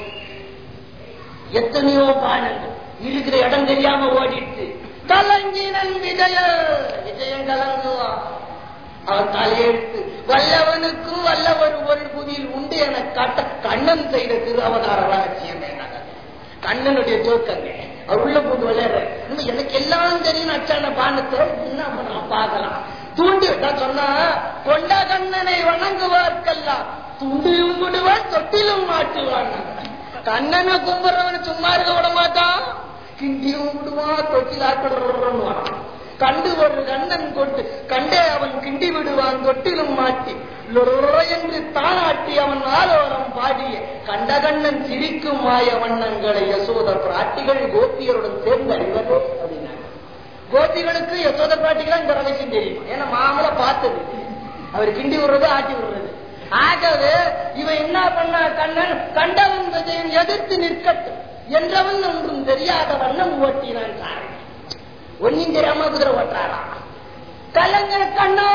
எத்தனையோ பானங்கள் இருக்கிற இடம் தெரியாம ஓடிட்டு கலங்கினன் விஜய விஜயம் கலங்குவான் அவன் தலையெடுத்து வல்லவனுக்கும் வல்லவர் ஒரு புதியில் உண்டு என காட்ட கண்ணன் செய்த திரு அவதார ரகசியம் என்ன கண்ணனுடைய ஜோக்கங்க அவர் உள்ள போட்டு விளையாடுற இன்னும் எனக்கு எல்லாம் தெரியும் அச்சான பானத்தை என்ன பண்ணலாம் பார்க்கலாம் தூண்டி நான் சொன்னா கொண்ட கண்ணனை வணங்குவார்க்கெல்லாம் துண்டியும் விடுவான் தொட்டிலும் மாட்டுவான் கண்ணனை கும்புறவன் சும்மா இருக்க விட மாட்டான் கிண்டியும் விடுவான் தொட்டில் ஆட்டுவான் கண்டு ஒரு கண்ணன் கொண்டு கண்டே அவன் கிண்டி விடுவான் தொட்டிலும் மாட்டி லொர என்று தானாட்டி அவன் ஆலோரம் பாடிய கண்ட கண்ணன் சிரிக்கும் மாய வண்ணங்களை யசோத பிராட்டிகள் கோபியருடன் சேர்ந்து அறிவதே அப்படின்னாங்க கோபிகளுக்கு யசோத பிராட்டிகள் இந்த ரகசியம் தெரியும் ஏன்னா மாமலை பார்த்தது அவர் கிண்டி விடுறது ஆட்டி விடுறது ஆகவே இவன் என்ன பண்ணா கண்ணன் கண்டவன் விஜயன் எதிர்த்து நிற்கட்டும் என்றவன் ஒன்றும் தெரியாத வண்ணம் ஓட்டினான் காரணம் ஒன்னும் தெரியாம குதிரை ஓட்டுறாரா கலைஞர் கண்ணா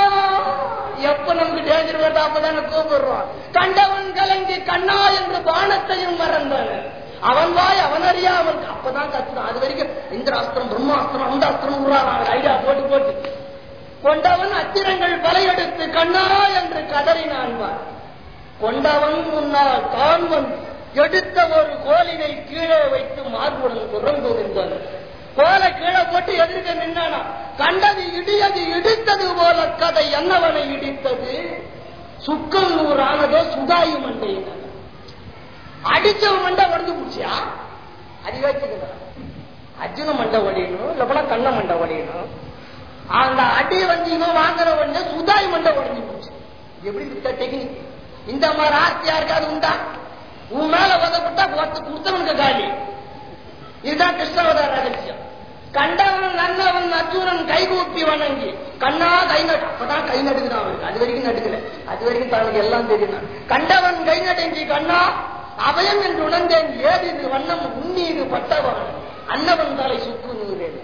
எப்ப நமக்கு டேஞ்சர் வருதோ அப்பதானே கூப்பிடுறோம் கண்டவன் கலங்கி கண்ணா என்று பானத்தையும் மறந்தான அவன் வாய் அவன் அறியாமல் அப்பதான் கத்துறான் அது வரைக்கும் இந்திராஸ்திரம் பிரம்மாஸ்திரம் அந்த அஸ்திரம் விடுறான் ஐடியா போட்டு போட்டு கொண்டவன் அத்திரங்கள் பலையெடுத்து கண்ணா என்று கதறினான் கொண்டவன் முன்னால் தான் வந்து எடுத்த ஒரு கோலினை கீழே வைத்து மார்புடன் துறந்து நின்றான் கோலை கீழே போட்டு எதிர்க்க நின்னானா கண்டது இடியது இடித்தது போல கதை என்னவனை இடித்தது சுக்கல் நூறானதோ சுதாயு மண்டையின அடிச்சவன் மண்டை உடஞ்சு போச்சியா அது வச்சுக்கிறான் அர்ஜுன மண்டை ஒடியணும் இல்லப்பனா கண்ண மண்டை ஒடியணும் அந்த அடி வந்து இவன் வாங்குற உடனே சுதாய் மண்டை உடஞ்சு போச்சு எப்படி இருக்க டெக்னிக் இந்த மாதிரி ஆஸ்தி யாருக்காவது உண்டா உன் மேல உதப்பட்டா கொடுத்தவனுக்கு காலி இதுதான் கிருஷ்ணவதார ரகசியம் கண்டவன் நல்லவன் அர்ஜுனன் கைகூப்பி வணங்கி கண்ணா கை நடு அப்பதான் கை நடுக்குதான் அவனுக்கு அது வரைக்கும் நடுக்கல அது வரைக்கும் தனக்கு எல்லாம் தெரியும் கண்டவன் கை நடுங்கி கண்ணா அபயம் என்று உணர்ந்தேன் ஏது இது வண்ணம் உன்னீது பட்டவன் அன்னவன் தலை சுக்கு நூறேன்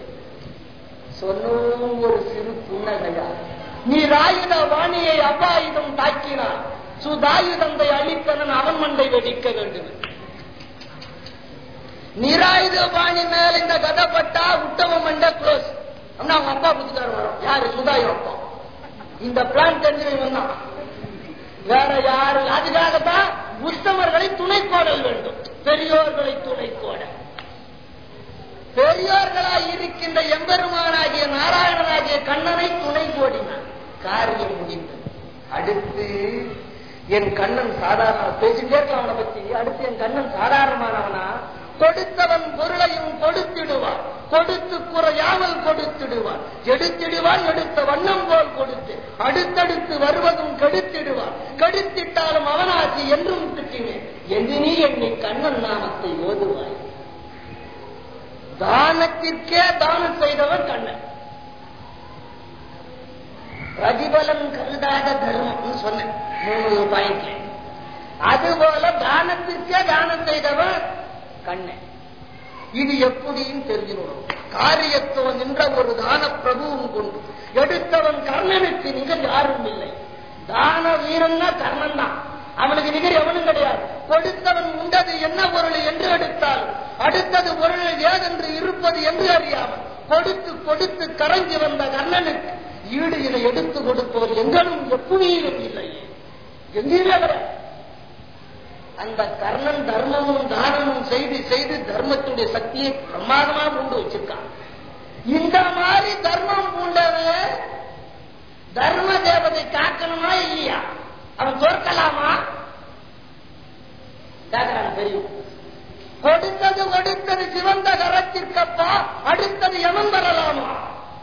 சொன்னும் ஒரு சிறு புன்னகையா நீ ராயுத வாணியை அவ்வாயுதம் தாக்கினார் சுதாயுதந்தை அழித்தனன் அவன் மண்டை வெடிக்க வேண்டும் நிராயுத பாணி மேல இந்த கதை பட்டா உத்தம மண்ட க்ளோஸ் அவங்க அப்பா புத்திக்கார வரும் யாரு சுதாயு அப்பா இந்த பிளான் தெரிஞ்சவன் தான் வேற யாரு அதுக்காகத்தான் உத்தமர்களை துணை கோடல் வேண்டும் பெரியோர்களை துணை கோட பெரியோர்களாய் இருக்கின்ற எம்பெருமானாகிய நாராயணனாகிய கண்ணனை துணை கோடினான் காரியம் முடிந்தது அடுத்து என் கண்ணன் சாதாரண பேசிட்டே இருக்கலாம் அவனை பத்தி அடுத்து என் கண்ணன் சாதாரணமானவனா கொடுத்தவன் பொருளையும் கொடுத்திடுவான் கொடுத்து குறையாமல் கொடுத்திடுவான் எடுத்திடுவான் எடுத்த வண்ணம் போல் கொடுத்து அடுத்தடுத்து வருவதும் கெடுத்திடுவான் கெடுத்திட்டாலும் அவனாசி என்றும் திட்டினேன் என்று நீ என்னை கண்ணன் நாமத்தை ஓதுவாய் தானத்திற்கே தானம் செய்தவன் கண்ணன் பிரதிபலன் கருதாத தர்மம்னு சொன்னேன் மூணு பாயிண்ட்ல அதுபோல தானத்திற்கே தானம் செய்தவன் கண்ணன் இது எப்படின்னு தெரிஞ்சுக்கணும் காரியத்துவம் நின்ற ஒரு தான பிரபுவும் கொண்டு எடுத்தவன் கர்ணனுக்கு நிகர் யாரும் இல்லை தான வீரன்னா கர்ணன் தான் அவனுக்கு நிகர் எவனும் கிடையாது கொடுத்தவன் உண்டது என்ன பொருள் என்று எடுத்தால் அடுத்தது பொருள் ஏதென்று இருப்பது என்று அறியாமல் கொடுத்து கொடுத்து கரைஞ்சி வந்த கர்ணனுக்கு ஈடு இதை எடுத்து கொடுப்பவர் எங்களும் எப்படியும் இல்லை எங்கேயுமே கிடையாது அந்த கர்ணன் தர்மமும் தானமும் செய்து செய்து தர்மத்துடைய சக்தியை பிரமாதமா கொண்டு வச்சிருக்கான் இந்த மாதிரி தர்மம் பூண்டவன் தர்ம தேவதை காக்கணுமா இல்லையா அவன் தோற்கலாமா கேட்கிறான் தெரியும் கொடுத்தது கொடுத்தது சிவந்த கரத்திற்கப்பா அடுத்தது எவன் வரலாமா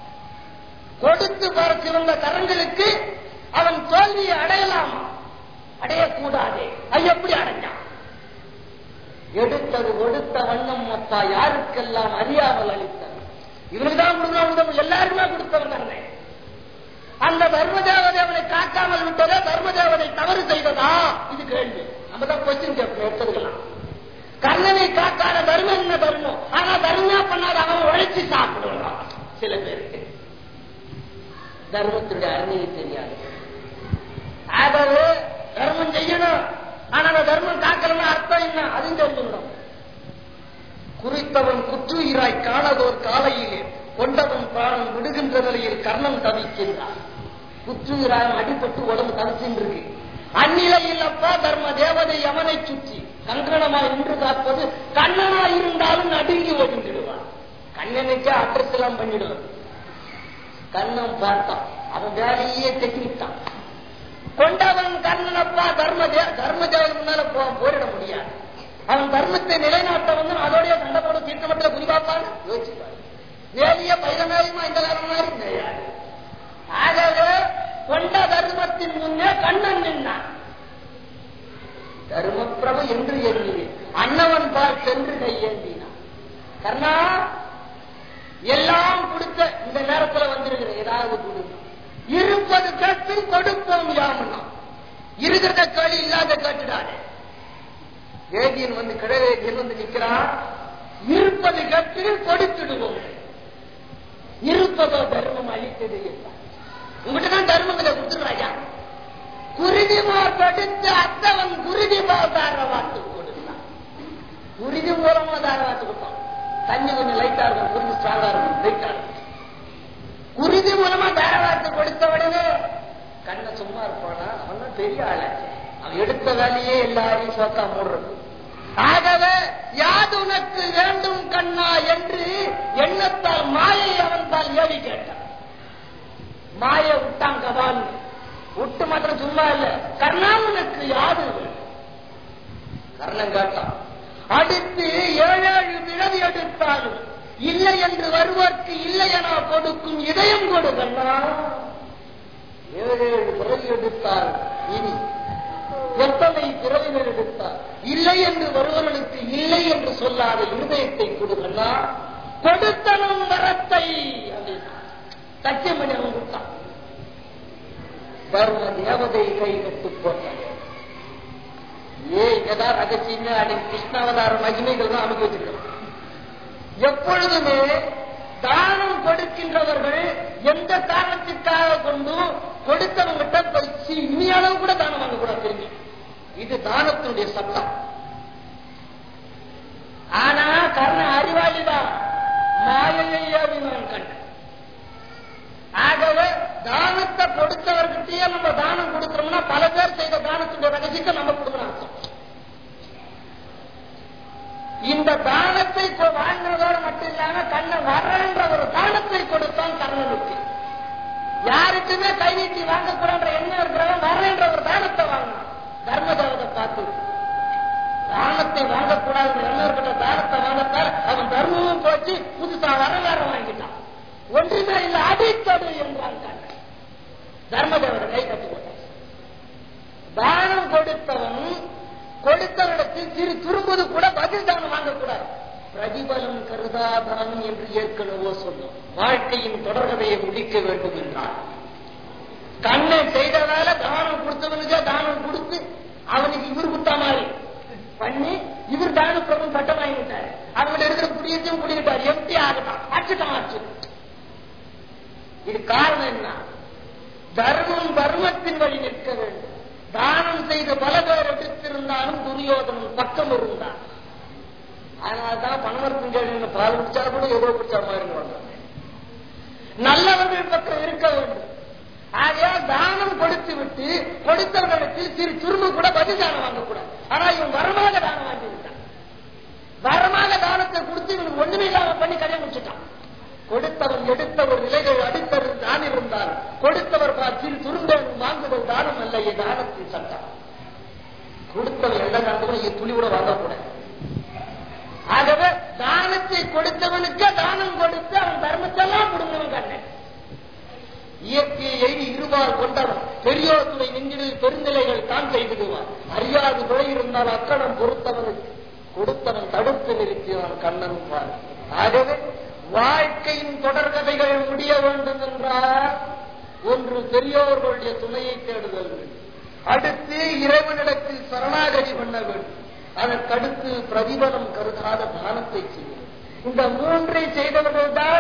கொடுத்து வர சிவந்த கரங்களுக்கு அவன் தோல்வியை அடையலாமா அடையக்கூடாது அது எப்படி அடைஞ்சான் எடுத்தது கொடுத்த வண்ணம் அப்பா யாருக்கெல்லாம் அறியாமல் அளித்தது இவனுக்கு தான் கொடுக்கணும் எல்லாருமே கொடுத்தவன் தானே அந்த தர்ம தேவதை அவனை காக்காமல் விட்டதே தர்ம தேவதை தவறு செய்ததா இது கேள்வி நம்ம தான் கொஸ்டின் கேட்போம் எடுத்துக்கலாம் கண்ணனை காக்காத தர்மம் என்ன தர்மம் ஆனா தர்மம் பண்ணாத அவன் உழைச்சி சாப்பிடுவான் சில பேருக்கு தர்மத்துடைய அருமையை தெரியாது ஆகவே தர்மம் செய்யணும் ஆனா அந்த தர்மம் காக்கலன்னா அர்த்தம் என்ன அதுவும் தெரிஞ்சுக்கணும் குறித்தவன் குற்றுயிராய் காணதோர் காலையிலே கொண்டவன் பிராணம் விடுகின்ற நிலையில் கர்ணம் தவிக்கின்றான் குற்றுயிராயம் அடிபட்டு உடம்பு தவிச்சுருக்கு அந்நிலையில் அப்பா தர்ம தேவதை அவனை சுற்றி கங்கணமாய் நின்று காப்பது கண்ணனா இருந்தாலும் நடுங்கி ஒதுங்கிடுவான் கண்ணனுக்கே அட்ரஸ் எல்லாம் பண்ணிடுவான் கண்ணன் பார்த்தான் அவன் வேலையே தெக்கிட்டான் கொண்டவன் கண்ணனப்பா தர்ம தே- தர்ம தேவனுக்கு மேல போ- போரிட முடியாது அவன் தர்மத்தை நிலைநாட்ட வந்து அதோடைய சண்டை போட தீர்க்கமட்டில் குறிப்பாப்பான்னு யோசிப்பாரு வேலிய பைரமேயுமா இந்த காலம் மாதிரி கிடையாது ஆகவே கொண்ட தர்மத்தின் முன்னே கண்ணன் நின்னான் தர்மப்பிரபு என்று எண்ணினேன் அன்னவன் பார் சென்று கையேந்தினான் கர்ணா எல்லாம் கொடுத்த இந்த நேரத்துல வந்திருக்கிற ஏதாவது கொடுங்க இருப்பது கேட்பின் கொடுப்போம் யாமனா இருக்கிறத கேள்வி இல்லாத கேட்டுடாரு வேதியன் வந்து கிடவேதியன் வந்து நிக்கிறான் இருப்பது கேட்பின் கொடுத்துடுவோம் இருப்பதோ தர்மம் அளித்தது இல்லை உங்ககிட்ட தான் தர்மங்களை கொடுத்துருவாயா குருதிமா தடுத்து அத்தவன் குருதிமா தாரவாத்து கொடுத்தான் குருதி மூலமா தாரவாத்து கொடுத்தான் தண்ணி கொஞ்சம் லைட்டா இருக்கும் குருதி ஸ்ட்ராங்கா இருக்கும் லைட்டா இருக்கும் குருதி மூலமா தாரவாத்து கொடுத்த உடனே கண்ணை சும்மா இருப்பானா அவன் தான் பெரிய ஆளாச்சு அவன் எடுத்த வேலையே எல்லாரையும் சோக்கா மூடுறது ஆகவே யாது உனக்கு வேண்டும் கண்ணா என்று எண்ணத்தால் மாயை அவன் தால் ஏவி கேட்டான் மாய விட்டான் கபால் விட்டு மாத்திரம் சும்மா இல்ல கர்ணாமனுக்கு யாது வேணும்? கர்ணன் கேட்டான் அடுத்து ஏழேழு பிறவி எடுத்தாலும் இல்லை என்று வருவதற்கு இல்லை என கொடுக்கும் இதயம் கொடு கண்ணா ஏழேழு பிறவி எடுத்தால் இனி எத்தனை பிறவிகள் எடுத்தார் இல்லை என்று வருவர்களுக்கு இல்லை என்று சொல்லாத இருதயத்தை கொடுக்கலா கொடுத்தனும் வரத்தை அப்படின்னா சத்தியம் பண்ணி அவன் கொடுத்தான் தர்ம தேவதை கை கட்டு போட்டான் ஏ இங்கதான் ரகசியமே அன்னைக்கு கிருஷ்ணாவதார மகிமைகள் தான் அமைக்க வச்சிருக்கிறோம் எப்பொழுதுமே தானம் கொடுக்கின்றவர்கள் எந்த காரணத்திற்காக கொண்டு கொடுத்தவங்கிட்ட பயிற்சி இனி அளவு கூட தானம் வாங்க கூட தெரிஞ்சு இது தானத்தினுடைய சட்டம் ஆனா கர்ண அறிவாளிதான் மாயையை ஏவினான் கண்ண ஆகவே தானத்தை கொடுத்தவர்கிட்டயே நம்ம தானம் கொடுக்கிறோம்னா பல பேர் செய்த தானத்துடைய ரகசியத்தை நம்ம கொடுக்கணும் அர்த்தம் இந்த தானத்தை கொ- வாங்கினதோடு மட்டும் இல்லாம கண்ணை வர்றன்ற ஒரு தானத்தை கொடுத்தான் கர்ணனுக்கு யாருக்குமே கை நீட்டி வாங்கக்கூடாத எண்ணம் இருக்கிறவன் வர்றன்ற ஒரு தானத்தை வாங்கினான் தர்ம தேவதை பார்த்து தானத்தை வாங்கக்கூடாது இன்னொருக்கிட்ட தானத்தை வாங்கத்தால் அவன் தர்மமும் போச்சு புதுசா வரலாறு வாங்கிட்டான் ஒன்றுமே இல்லை அடித்தடு என்றான் கண்ணன் தர்மதேவர் கை கட்டி போட்டான் தானம் கொடுத்தவன் கொடுத்தவனிடத்தில் சிறு திரும்புவது கூட பதில் தானம் வாங்கக்கூடாது பிரதிபலம் கருதாதானம் என்று ஏற்கனவோ சொன்னோம் வாழ்க்கையின் தொடர்கதையை முடிக்க வேண்டும் என்றார் கண்ணை செய்ததால தானம் கொடுத்தவனுக்கு தானம் கொடுத்து அவனுக்கு இவர் குத்தா மாதிரி பண்ணி இவர் தான பிரபு பட்டம் வாங்கிட்டாரு அவங்க இருக்கிற குடியத்தையும் குடிக்கிட்டார் எம்டி ஆகட்டான் அச்சுட்டான் ஆச்சு இது காரணம் என்ன தர்மம் தர்மத்தின் வழி நிற்க வேண்டும் தானம் செய்து பல பேர் எடுத்திருந்தாலும் துரியோதனன் பக்கம் இருந்தான் அதனால்தான் பணமரத்தின் பால் குடிச்சா கூட ஏதோ குடிச்சா மாதிரி வந்தாங்க நல்லவர்கள் பக்கம் இருக்க வேண்டும் ஆகையால் தானம் கொடுத்து விட்டு கொடுத்தவர்களிடத்தில் சிறு துரும்பு கூட பதில் தானம் வாங்கக்கூடாது ஆனா இவன் வரமாக தானம் வாங்கிவிட்டான் வரமாக தானத்தை கொடுத்து இவனுக்கு ஒண்ணுமே இல்லாம பண்ணி கல்யாணம் முடிச்சுட்டான் கொடுத்தவன் எடுத்தவர் நிலைகள் அடித்தவர் தான் இருந்தால் கொடுத்தவர் சிறு துரும்பேன் வாங்குதல் தானம் அல்ல இது தானத்தின் சட்டம் கொடுத்தவன் எந்த தானத்துக்கும் துளி கூட வாங்கக்கூடாது ஆகவே தானத்தை கொடுத்தவனுக்கு தானம் கொடுத்து அவன் தர்மத்தெல்லாம் கொடுங்கவன் கண்ணன் இயற்கையை எய்தி இருபால் கொண்டவன் பெரியோர் துணை நெஞ்சினில் பெருநிலைகள் தான் செய்திடுவான் அறியாது பிழை இருந்தால் அக்கணம் பொறுத்தவனுக்கு கொடுத்தவன் தடுத்து நிறுத்தியவன் கண்ணன் பார் ஆகவே வாழ்க்கையின் தொடர்கதைகள் முடிய வேண்டும் என்றால் ஒன்று பெரியோர்களுடைய துணையை தேடுதல் வேண்டும் அடுத்து இறைவனிடத்தில் சரணாகதி பண்ண வேண்டும் அதற்கடுத்து பிரதிபலம் கருதாத தானத்தை செய்யும் இந்த மூன்றை செய்தவர்கள் தான்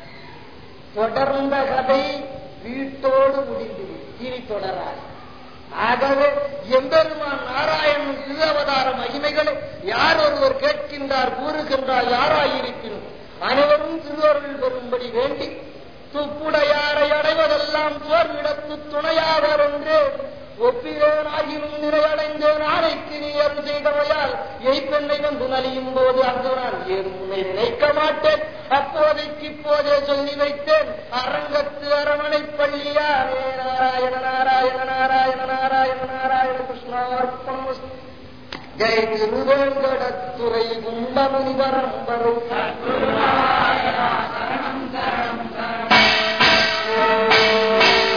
தொடர்ந்த கதை வீட்டோடு முடிந்து இனி தொடராது ஆகவே எம்பெருமான் நாராயணன் திரு அவதார மகிமைகளை யார் ஒருவர் கேட்கின்றார் கூறுகின்றார் யாராயிருப்பினும் அனைவரும் திருவருள் பெறும்படி வேண்டி துப்புடையாரை அடைவதெல்லாம் சோர்விடத்து துணையாவர் என்று ஒப்பிலேனாகினும் நிறைவடைந்தேன் ஆணைக்கு நீ அருள் செய்தவையால் எய்ப்பெண்ணை வந்து நலியும் போது அங்கு நான் ஏன் உன்னை நினைக்க மாட்டேன் அப்போதைக்கு இப்போதே சொல்லி வைத்தேன் அரங்கத்து அரமனை பள்ளியாரே நாராயண நாராயண நாராயண நாராயண நாராயண கிருஷ்ணார்ப்பணம் ஜெய திருவேங்கடத்துறை குண்டமுனிவரம் வரும்